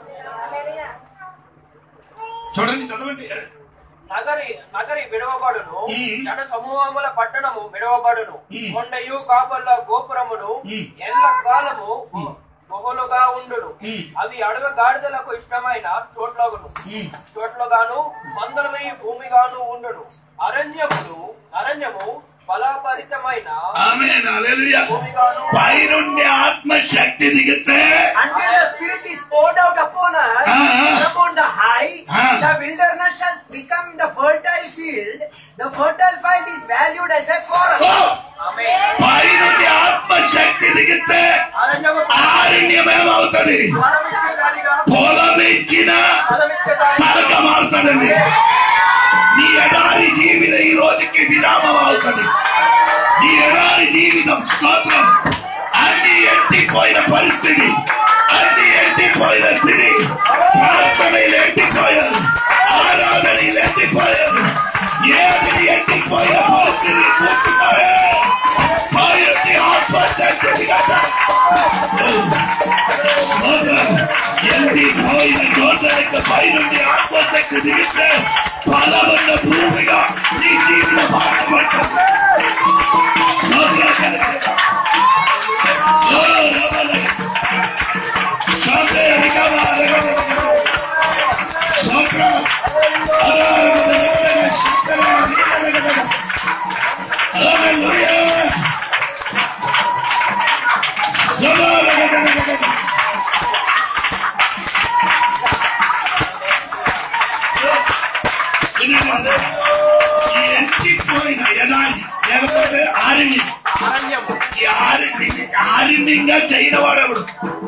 చూడండి చదవండి నగరి నగరి విడవబడును ఉమ్. జన సమూహముల పట్టణము విడవబడును ఉమ్. కొండయు కాపర్ల గోపురమును ఉమ్. ఎల్ల కాలము గుహలుగా ఉండును Hmm. అవి అడవి గాడిదలకు ఇష్టమైన చోట్లగును Hmm. చోట్లగాను మందలమై భూమిగాను ఉండును అరణ్యములు అరణ్యము ఫలపరితమైన ఆమె పైనుండి ఆత్మశక్తి దిగితే Until the Spirit is poured out upon us Ah, ah. from on the high, Ah. the wilderness shall become the fertile field. The fertile field is valued as a oh! forest. పైనుండి ఆత్మశక్తి దిగితే అరణ్యము ఆరణ్యం ఏమవుతుంది ఫలమిచ్చేదానిగా పొలం ఇచ్చిన ఫలమిచ్చేదానిగా స్థలక మారుతుందండి నీ ఎడారి జీవితం ఈ రోజుకి విరామం అవుతుంది నీ ఎడారి జీవితం స్తోత్రం అన్ని ఎండిపోయిన పరిస్థితి అన్ని ఎండిపోయిన స్థితి ప్రార్థనలు ఎండిపోయారు ఆరాధనలు ఎండిపోయారు ఏది ఎండిపోయిన పరిస్థితి పూర్తిపోయారు పైరుండి ఆత్మశక్తి కదా ఎండిపోయిన చోట్ల పైనుండి ఆత్మశక్తి దిగితే ఫలవన్న భూమిగా నీ జీవితం మార్చబడుతుంది ఎంటిపోయిన ఎలాంటి లేకపోతే ఆరణ్యం అరణ్యము ఈ ఆరణ్యం ఆరణ్యంగా చేయని వాడెవడు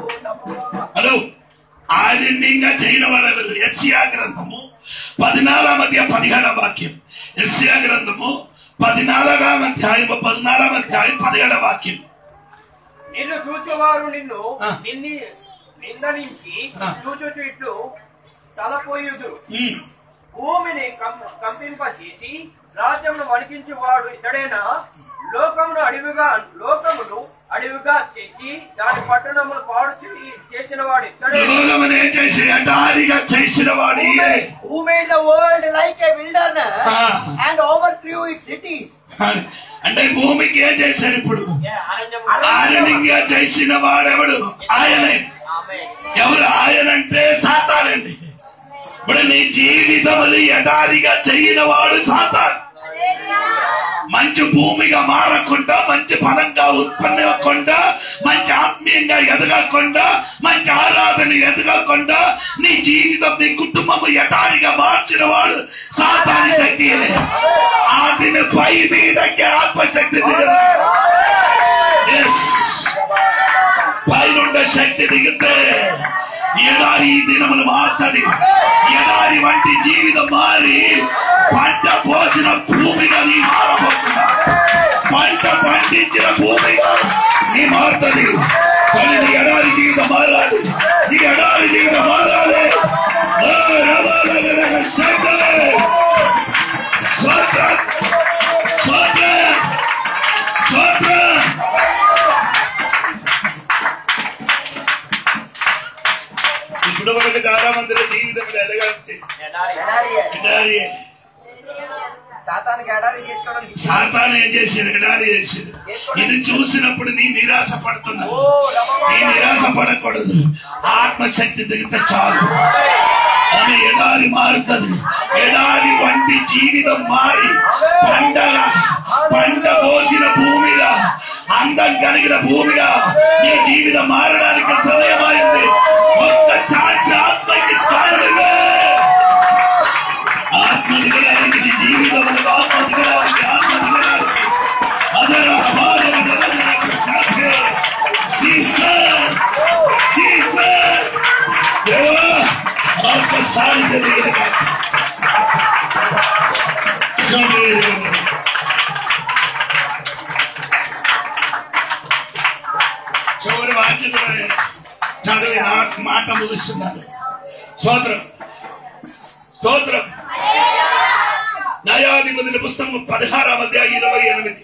హలో ఆరణ్యంగా చేయని వాడెవడు ఎస్సియా గ్రంథము పద్నాలుగవ అధ్యాయం పదిహేడవ వాక్యం ఎస్సియా గ్రంథము పద్నాలుగవ అధ్యాయం పద్నాలుగవ అధ్యాయం పదిహేడవ వాక్యం నిన్ను చూచువారు నిన్ను ఆ. నిన్ని నిందనించి ఆ. చూచుచు ఇట్లు తలపోయుదురు ఉమ్. భూమిని కం- కంపింపచేసి రాజ్యమును వణికించు వాడు ఇతడేనా లోకమును అడవిగా లోకమును అడవిగా చేసి దాని పట్టణమును పాడు చేయి చేసిన వాడు ఇతడే లోకమునే చేసి ఎడారిగా చేసిన వాడు ఈయనే. Who made the world like a wilderness Ah. and overthrew its cities. అంటే భూమికి ఏం చేశారు ఇప్పుడు అరణ్యము ఆరణ్యంగా చేసిన వాడెవడు ఆయనే ఆమె ఎవరు ఆయనంటే సాతానండి ఇప్పుడు నీ జీవితములు ఎడారిగా చేయని వాడు సాతాన్ మంచి భూమిగా మారకుండా మంచి ఫలంగా ఉత్పత్తి అవ్వకుండా మంచి ఆత్మీయంగా ఎదగకుండా మంచి ఆరాధన ఎదగకుండా నీ జీవితం నీ కుటుంబం ఎటారిగా మార్చిన వాడు సాతాని శక్తి ఆదిని పై మీదకి ఆత్మశక్తి దిగదు Yes. పైనుండే శక్తి దిగితే ఎడారి ఈ దినములు మారుతుంది ఎడారి వంటి జీవితం మారి పంట పోసిన భూమిగా నీ మారబోతున్నా పంట పండించిన భూమిగా నీ మారుతుంది కానీ నీ ఎడారి జీవితం మారాలి నీ ఎడారి జీవితం మారాలి ఓ రమారమణ శక్తులే. స్వతంత్ర స్వతంత్ర స్వతంత్ర ఇప్పుడు మనకి చాలా మంది జీవితంలో ఎదగాలి ఎడారి ఎడారి సాతానికి ఎడారి చేసుకోవడానికి సాతాను ఏం చేశారు ఎడారి చేశారు ఇది చూసినప్పుడు నీ నిరాశ పడుతున్నావు నీ నిరాశ పడకూడదు ఆత్మశక్తి దిగితే చాలు ఆమె ఎడారి మారుతుంది ఎడారి వంటి జీవితం మారి పంటగా పంట పోసిన భూమిగా అందం కలిగిన భూమిగా నీ జీవితం మారడానికి సమయమైంది ఒక్క ఛాన్స్ ఆత్మకి స్థానమే ఆత్మ దిగడానికి నీ జీవితంలో ఆత్మ దిగడానికి ఆత్మ దిగడానికి ಅದರ ಅಪಾರವನ್ನು ಸಾಧ್ಯ ಸೀಸರ್ ಸೀಸರ್ ದೇವ ಆತ್ಮ ಸಾಧ್ಯತೆ చివరి వాక్యంలో చదివి నా మాట ముగిస్తున్నారు సోదరం స్తోత్రం న్యాయాధిపతుల పుస్తకం పదహారాం అధ్యాయం ఇరవై ఎనిమిది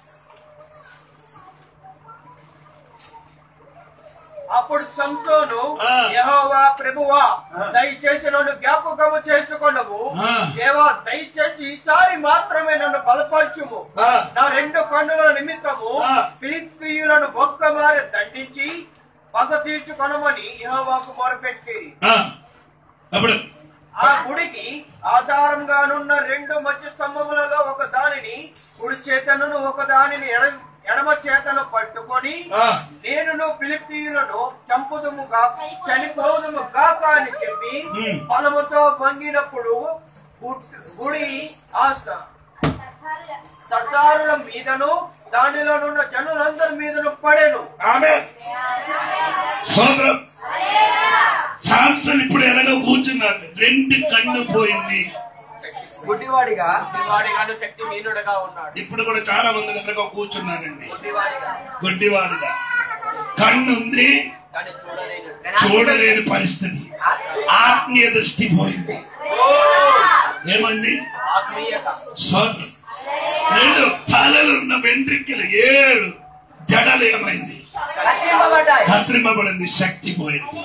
అప్పుడు సంసోను ఆ. యెహోవా ప్రభువా దయచేసి నన్ను జ్ఞాపకము చేసుకొనవు ఆ. దేవా దయచేసి ఈసారి మాత్రమే నన్ను బలపరచుము ఆ. నా రెండు కన్నుల నిమిత్తము ఆ. ఫిలిప్పియులను ఒక్క మారి దండించి పగ తీర్చుకొనమని యెహోవాకు మొరపెట్టి ఆ, అప్పుడు ఆ గుడికి ఆధారంగానున్న రెండు మధ్య స్తంభములలో ఒక దానిని కుడి చేతను ఒక దానిని ఎడ ఎడమ చేతను పట్టుకొని ఆ. నేను ఫిలిస్తీయులను చంపుదుము గాక చనిపోదుము గాక అని చెప్పి ఉమ్. బలముతో వంగినప్పుడు గుడ్- గుడి ఆ స- సర్దారుల మీదను దానిలో ఉన్న జనులందరి మీదను పడెను ఆమె సోదరం సాంసన్ ఇప్పుడు ఎలాగో కూర్చున్నారు రెండు కన్ను పోయింది గుడ్డివాడిగా వాడిగాను శక్తి మీనుడుగా ఉన్నాడు ఇప్పుడు కూడా చాలా మంది ఎలాగో కూర్చున్నారండి గుడ్డివాడిగా గుడ్డివాడుగా కన్ను ఉంది కానీ చూడలేను చూడలేని పరిస్థితి ఆత్మీయ దృష్టి పోయింది ఏమండి ఆత్మీయత సోదరం రెండు తలలున్న వెంట్రికలు ఏడు జడలు ఏమైంది రక్షింపబడ్డాయి కత్రిమబడింది శక్తి పోయింది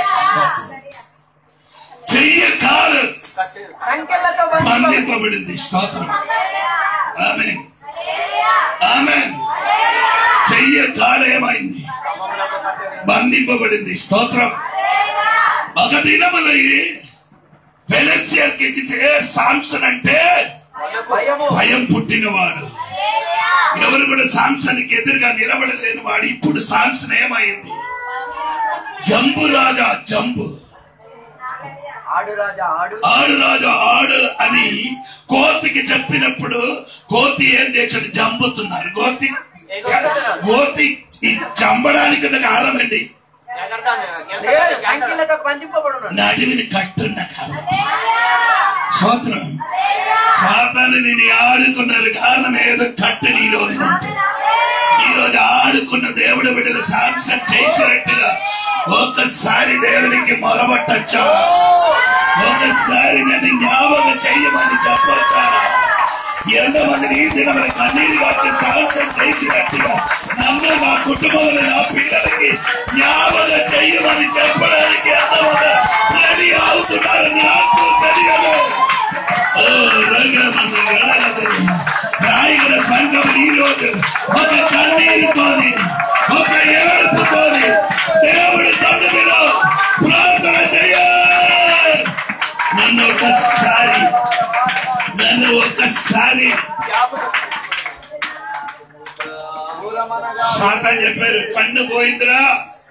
చెయ్య కాలు కట్టి సంఖ్యలతో బంధింపబడి బంధింపబడింది స్తోత్రం ఆమె ఆమె చెయ్య కాలు ఏమైంది క్రమములకు కట్టి బంధింపబడింది స్తోత్రం ఒక దినమున వెలస్యకి సాంసన్ అంటే భయము భయం పుట్టినవాడు ఎవరు కూడా సాంసన్కి ఎదురుగా నిలబడలేని వాడు ఇప్పుడు సాంసన్ ఏమైంది జంబు రాజా జంబు ఆడు రాజా ఆడు ఆడు రాజు ఆడు అని కోతికి చెప్పినప్పుడు కోతి ఏం చేశాడు జంపుతున్నారు కోతి కోతి ఈ చంపడానికి ఉన్న కారణం అండి లేదు సంఖ్యలతో బంధింపబడి ఉన్నాడు నడివిని కట్టున్న కారణం స్తోత్రం సాతాను నేను ఆడుకున్నారు కారణం ఏదో కట్టు నీలో ఉంటుంది ఈ రోజు ఆడుకున్న దేవుడు బిడ్డలు సాక్షి చేసినట్టుగా ఒక్కసారి దేవునికి మొరబట్టచ్చా ఒకసారి నన్ను జ్ఞాపకం చెయ్యమని చెప్పొచ్చా ఎంతమంది ఈ దినముల కన్నీరు వచ్చి సాక్ష్యం చేసినట్టుగా నన్ను నా కుటుంబంలో నా పిల్లలకి జ్ఞాపకం చెయ్యమని చెప్పడానికి ఎంతమంది రెడీ అవుతున్నారని నాకు తెలియదు ఓ రంగమంది గడగదు రాయగడ సంఘం ఈ రోజు ఒక కన్నీరుతోని ఒక ఏడుపుతోని దేవుడి తమ్ముడిలో ప్రార్థన చేయాలి నన్ను ఒకసారి నన్ను ఒక్కసారి శాతం చెప్పారు కన్ను పోయిందిరా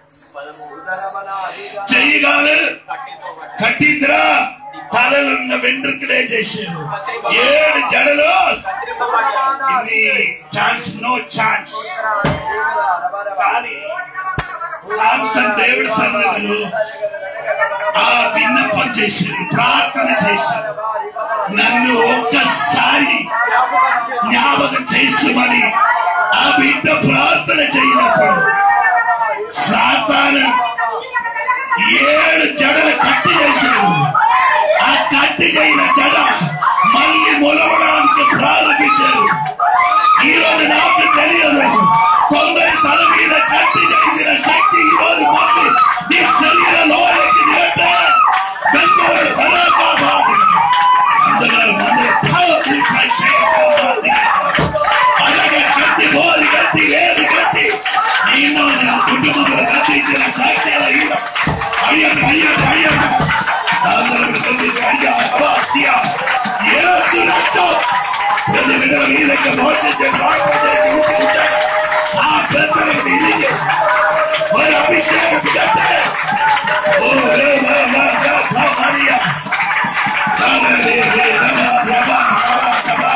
చెయ్యగాలు కట్టిందిరా తలలున్న వెంట్రుకలే చేశారు ఏడు జడలు ఇది ఛాన్స్ నో ఛాన్స్ కానీ సాంసన్ దేవుడి సన్నిధిలో ఆ విన్నపం చేశారు ప్రార్థన చేశారు నన్ను ఒక్కసారి జ్ఞాపకం చేసామని ఆ బిడ్డ ప్రార్థన చేయనప్పుడు సాతాను ఏడు జడలు కట్టి చేశారు ఆ కట్టి చేయన జడ మళ్ళీ మొలవడానికి ప్రారంభించారు ఈ రోజు నాకు తెలియదు కొందరి తల మీద కట్టి చేసిన శక్తి ఈ రోజు మళ్ళీ నీ శరీరంలోకి దిగట్టే గంగవాడు తలాకాబాది అందరూ అందరూ powerful touch చేయకపోతే అలాగే కత్తి బోరి కత్తి ఏది కత్తి నేను నా కుటుంబంలో కత్తించిన శక్తి అయ్యా అయ్యా అయ్యా అయ్యా అందరూ కత్తించి అయ్యా అయ్యా ఏసు రక్తం ప్రతి బిడ్డ మీదకి మోసించే ప్రార్థన చేసి ఉంచుకుంటారు. ఆ పెద్దల మీదకి మరి అభిషేకం కట్టే ఓ రే రే రే రే రే మరియా రే రే రే రే రే రే రే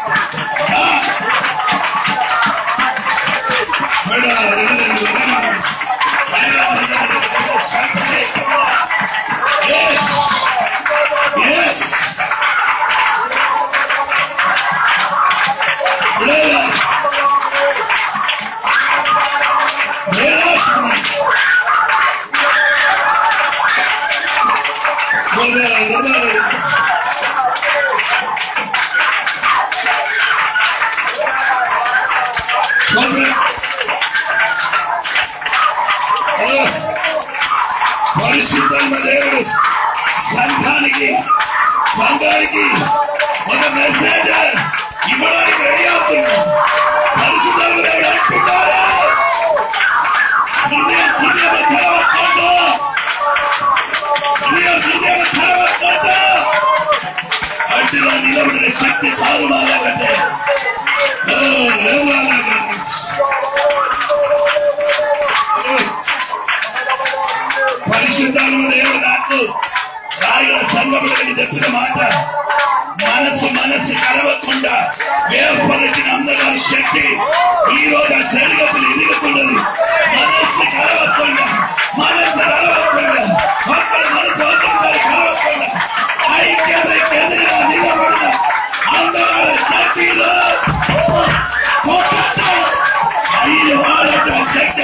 Yes. Yes. పరిశుద్ధమైన దేవుడు సంఘానికి సంఘానికి ఒక మెసేజ్ ఇవ్వడానికి రెడీ అవుతున్నాడు పరిశుద్ధమైన దేవుడు అంటున్నాడు హృదయ హృదయ పరిశుద్ధాత్మ దేవుడు నాకు రాయుల సంఘములకి చెప్పిన మాట మనసు మనసు కలవకుండా ఏర్పరిచిన అందరి శక్తి ఈ రోజు ఆ శరీరത്തിൽ ఎదుగుతున్నది మనస్సు కలవకుండా మనసు కలవకుండా ఒక్కరి మనసు ఒక్కరి కలవకుండా ఐక్యతకి ఎదురుగా నిలబడిన అందరి శక్తిలో ఐదు వారట శక్తి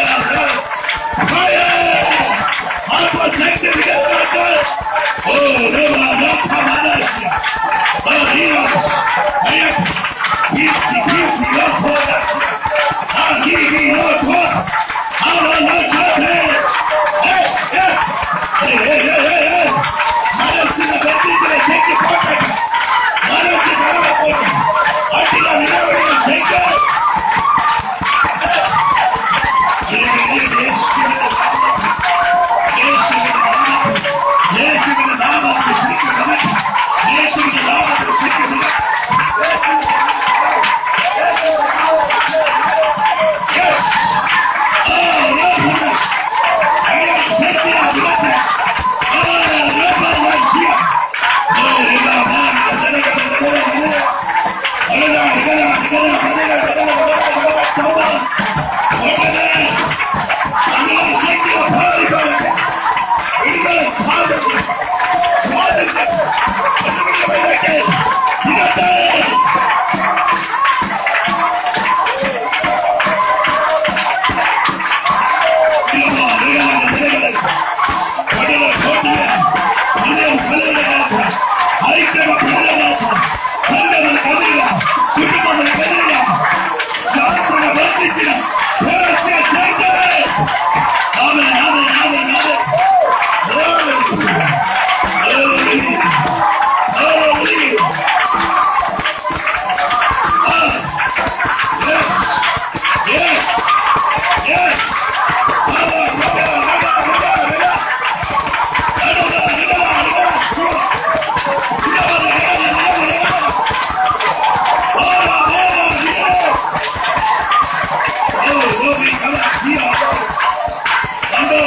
ఆత్మ శక్తి ఓ దేవా రక్ష మనస్సు Oh, Dios, Dios, Dios, Dios, Dios, Dios, aquí, Dios, Dios, ahora no sabe, eh, eh, eh, eh, eh, eh, మనస్సు గట్టిగా శక్తి పోటాడు మనస్సు కలవకూడదు అట్లా నిలబడిన శక్తి యేసుని నామమున శక్తి యేసుని నామమున శక్తి Amen, amen, amen, amen. Hallelujah. Hallelujah. Ah. Yes. Yes. Yes. Rada, rada, rada, rada, rada. Rada, rada, rada, rada. Rada, rada, rada, rada. Rada, rada, rada. Oh, glory, come on, see you.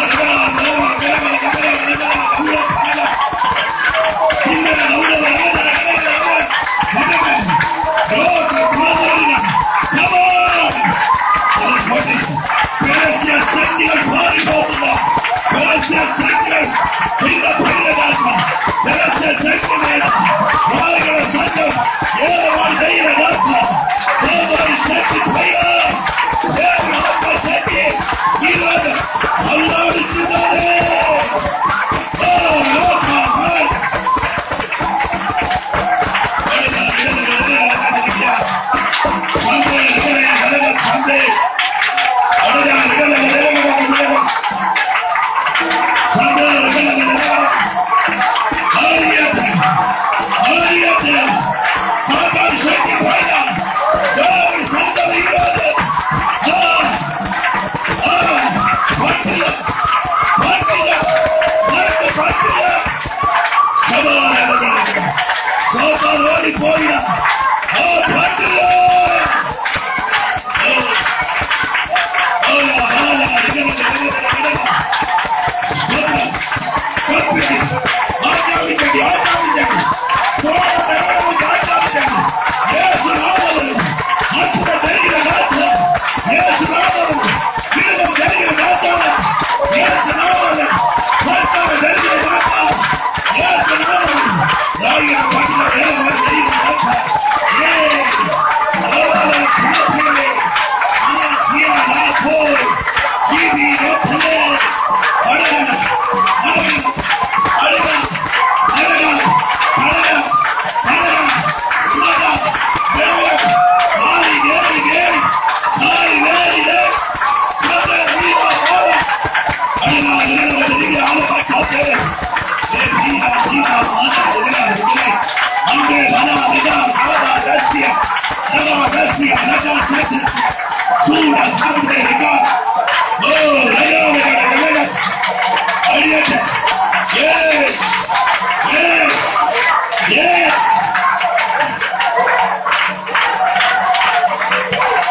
ఓడిపోయిన ఆ పార్టీలో Yes! Yes! Yes!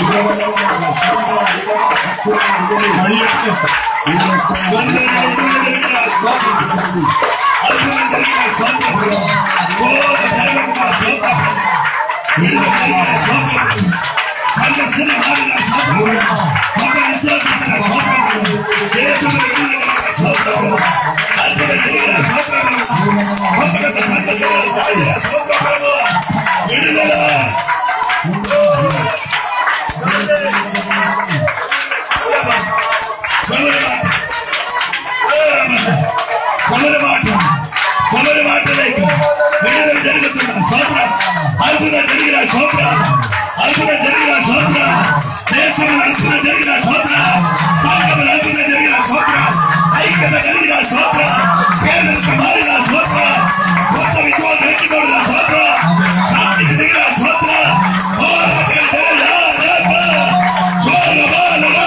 మళ్ళీ విడుదల జరిగిన స్తోత్రం. అద్భుతం జరిగిన స్తోత్రం. గొప్ప జరిగిన స్తోత్రం. విడుదల జరిగిన స్తోత్రం. సంఘర్షణ మారిన స్తోత్రం. ఒక విశ్వాసమైన స్తోత్రం. దేశంలో విడుదల జరిగిన స్తోత్రం. అద్భుతం జరిగిన స్తోత్రం. గొప్ప సంఘర్షణ జరిగిన స్తోత్రం. విడుదల కొమరి మాట కొమరి మాట లేక విడుదల జరుగుతున్న సోత్ర అద్భుతం జరిగిన సోత్ర అద్భుతం జరిగిన సోత్ర దేశంలో అద్భుతం జరిగిన సోత్ర సంఘంలో అద్భుతం జరిగిన సోత్ర ఐక్యత కలిగిన సోత్ర పేదలకు మారిన సోత్ర కొత్త విశ్వాసం పెట్టుకోడిన సోత్ర శాంతికి దిగిన సోత్ర పోరాటం జరిగిన సోత్ర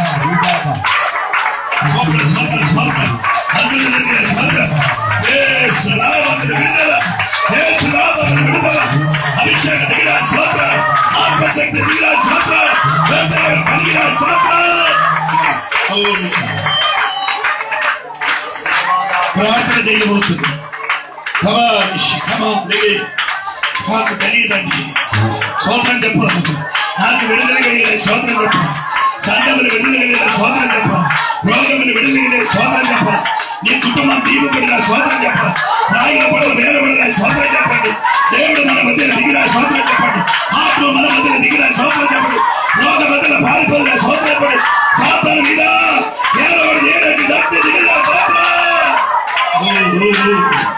ప్రార్థన చేయబోతుంది కమాష్ కమా నాకు తెలియదండి సోదరం చెప్పు నాకు విడుదల కలిగిన సోదరం చెప్పు సంఘములు విడుదల కలిగిన సోదరం చెప్ప రోగములు విడుదల కలిగిన సోదరం చెప్ప నీ కుటుంబం దీపబడిన సోదరం చెప్ప రాయిల పడవ వేలబడిన సోదరం చెప్పండి దేవుడు మన మధ్యన దిగిన సోదరం చెప్పండి ఆత్మ మన మధ్యన దిగిన సోదరం చెప్పండి రోగ మధ్యన పారిపోయిన సోదరం చెప్పండి సాతాను మీద వేలబడి చేయడానికి శక్తి దిగిన సోదరం ఓ, ఓ, ఓ.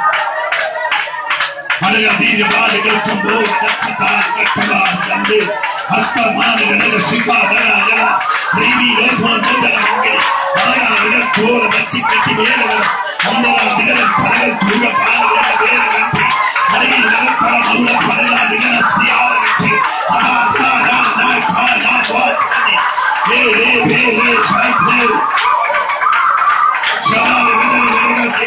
అనగా బాలికలు చంబో కట్టబాలి హస్త మానగ శిఖా గల గల రీవి లోసో నోదల మంగళ అనగా అనగా తోర వచ్చి కట్టి వేల అందర దిగల పరగ దుర్గ పాలగ వేల గంటి అడిగి నిరంతర మరుల పరగ దిగల సియాల గంటి అలా సారా నా ఖా నా వాచని ఏ రే బే రే శాంతే శాల గంట గంట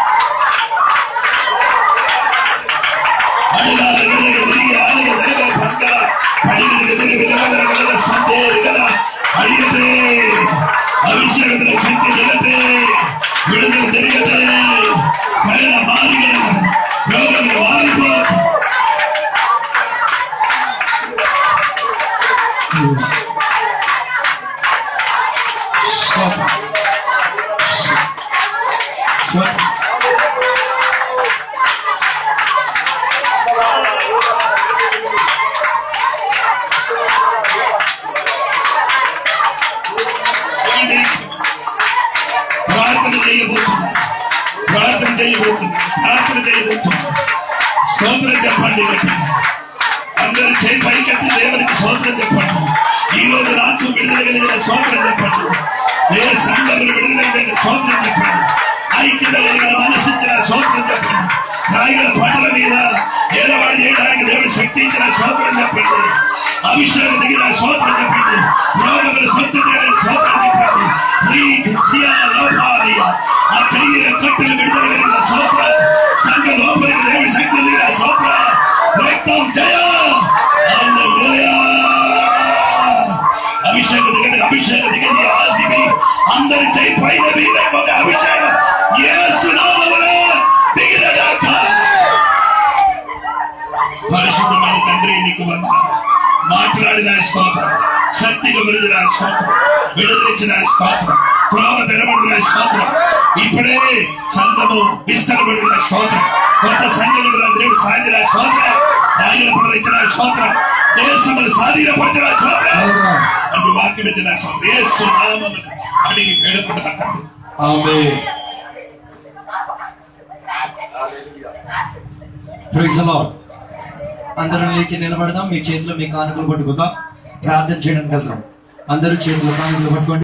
ಅಭಿಷೇಕದ ಶಕ್ತಿ ಜಗತ್ತೆ ಬಿಡುಗಡೆ ಜರುಗತ್ತೆ ಸರಳ ಮಾರ್ಗದ ಯೋಗದ ವಾಲಿಪ ప్రార్థన చేయబోతున్నారు ప్రార్థన చేయబోతున్నారు ప్రార్థన చేయబోతున్నారు స్తోత్రం చెప్పండి గట్టిగా. అందరూ చేయి పైకెత్తి దేవునికి స్తోత్రం చెప్పండి ఈ రోజు రాత్రి విడుదల కలిగిన స్తోత్రం చెప్పండి ఏ సంఘములు విడుదల కలిగిన స్తోత్రం చెప్పండి ఐక్యత కలిగిన మనసిచ్చిన స్తోత్రం చెప్పండి రాయిల పంటల మీద ఏలవాడు చేయడానికి దేవుడు శక్తి ఇచ్చిన స్తోత్రం చెప్పండి అభిషేకం దిగిన స్తోత్రం చెప్పండి రోగముల స్వస్థ చేయడానికి స్తోత్రం చెప్పండి ఈ క్రిస్టియా లోపాలియ ఆ శరీర కట్టులు విడుదల కలిగిన స్తోత్రం సంఘ లోపలికి దేవుడి శక్తి దిగిన స్తోత్రం రక్తం జయ హల్లెలూయా అభిషేకం దిగండి అభిషేకం దిగండి ఆదివి అందరి చేయి పైన మీద ఒక అభిషేకం యేసు నామములో దిగినగాక పరిశుద్ధమైన తండ్రి నీకు వందనాలు మాట్లాడిన స్తోత్రం శక్తిగా విడుదల స్తోత్రం విడుదలిచ్చిన స్తోత్రం ప్రోమ తెరబడిన స్తోత్రం ఇప్పుడే సంఘము విస్తరబడిన స్తోత్రం కొత్త సంఘములు దేవుడు సాధిన స్తోత్రం రాయుల పనులు ఇచ్చిన స్తోత్రం దేశములు సాధీనపరిచిన స్తోత్రం అది వాక్యం ఇచ్చిన స్తోత్రం యేసు నామములు అడిగి వేడుకుంటా తండ్రి ఆమేన్ ప్రైజ్ ది లార్డ్ అందరం లేచి నిలబడదాం మీ చేతిలో మీ కానుకలు పట్టుకుందాం ప్రార్థన చేయడానికి వెళ్దాం అందరూ చేతులు కానుకలు పట్టుకోండి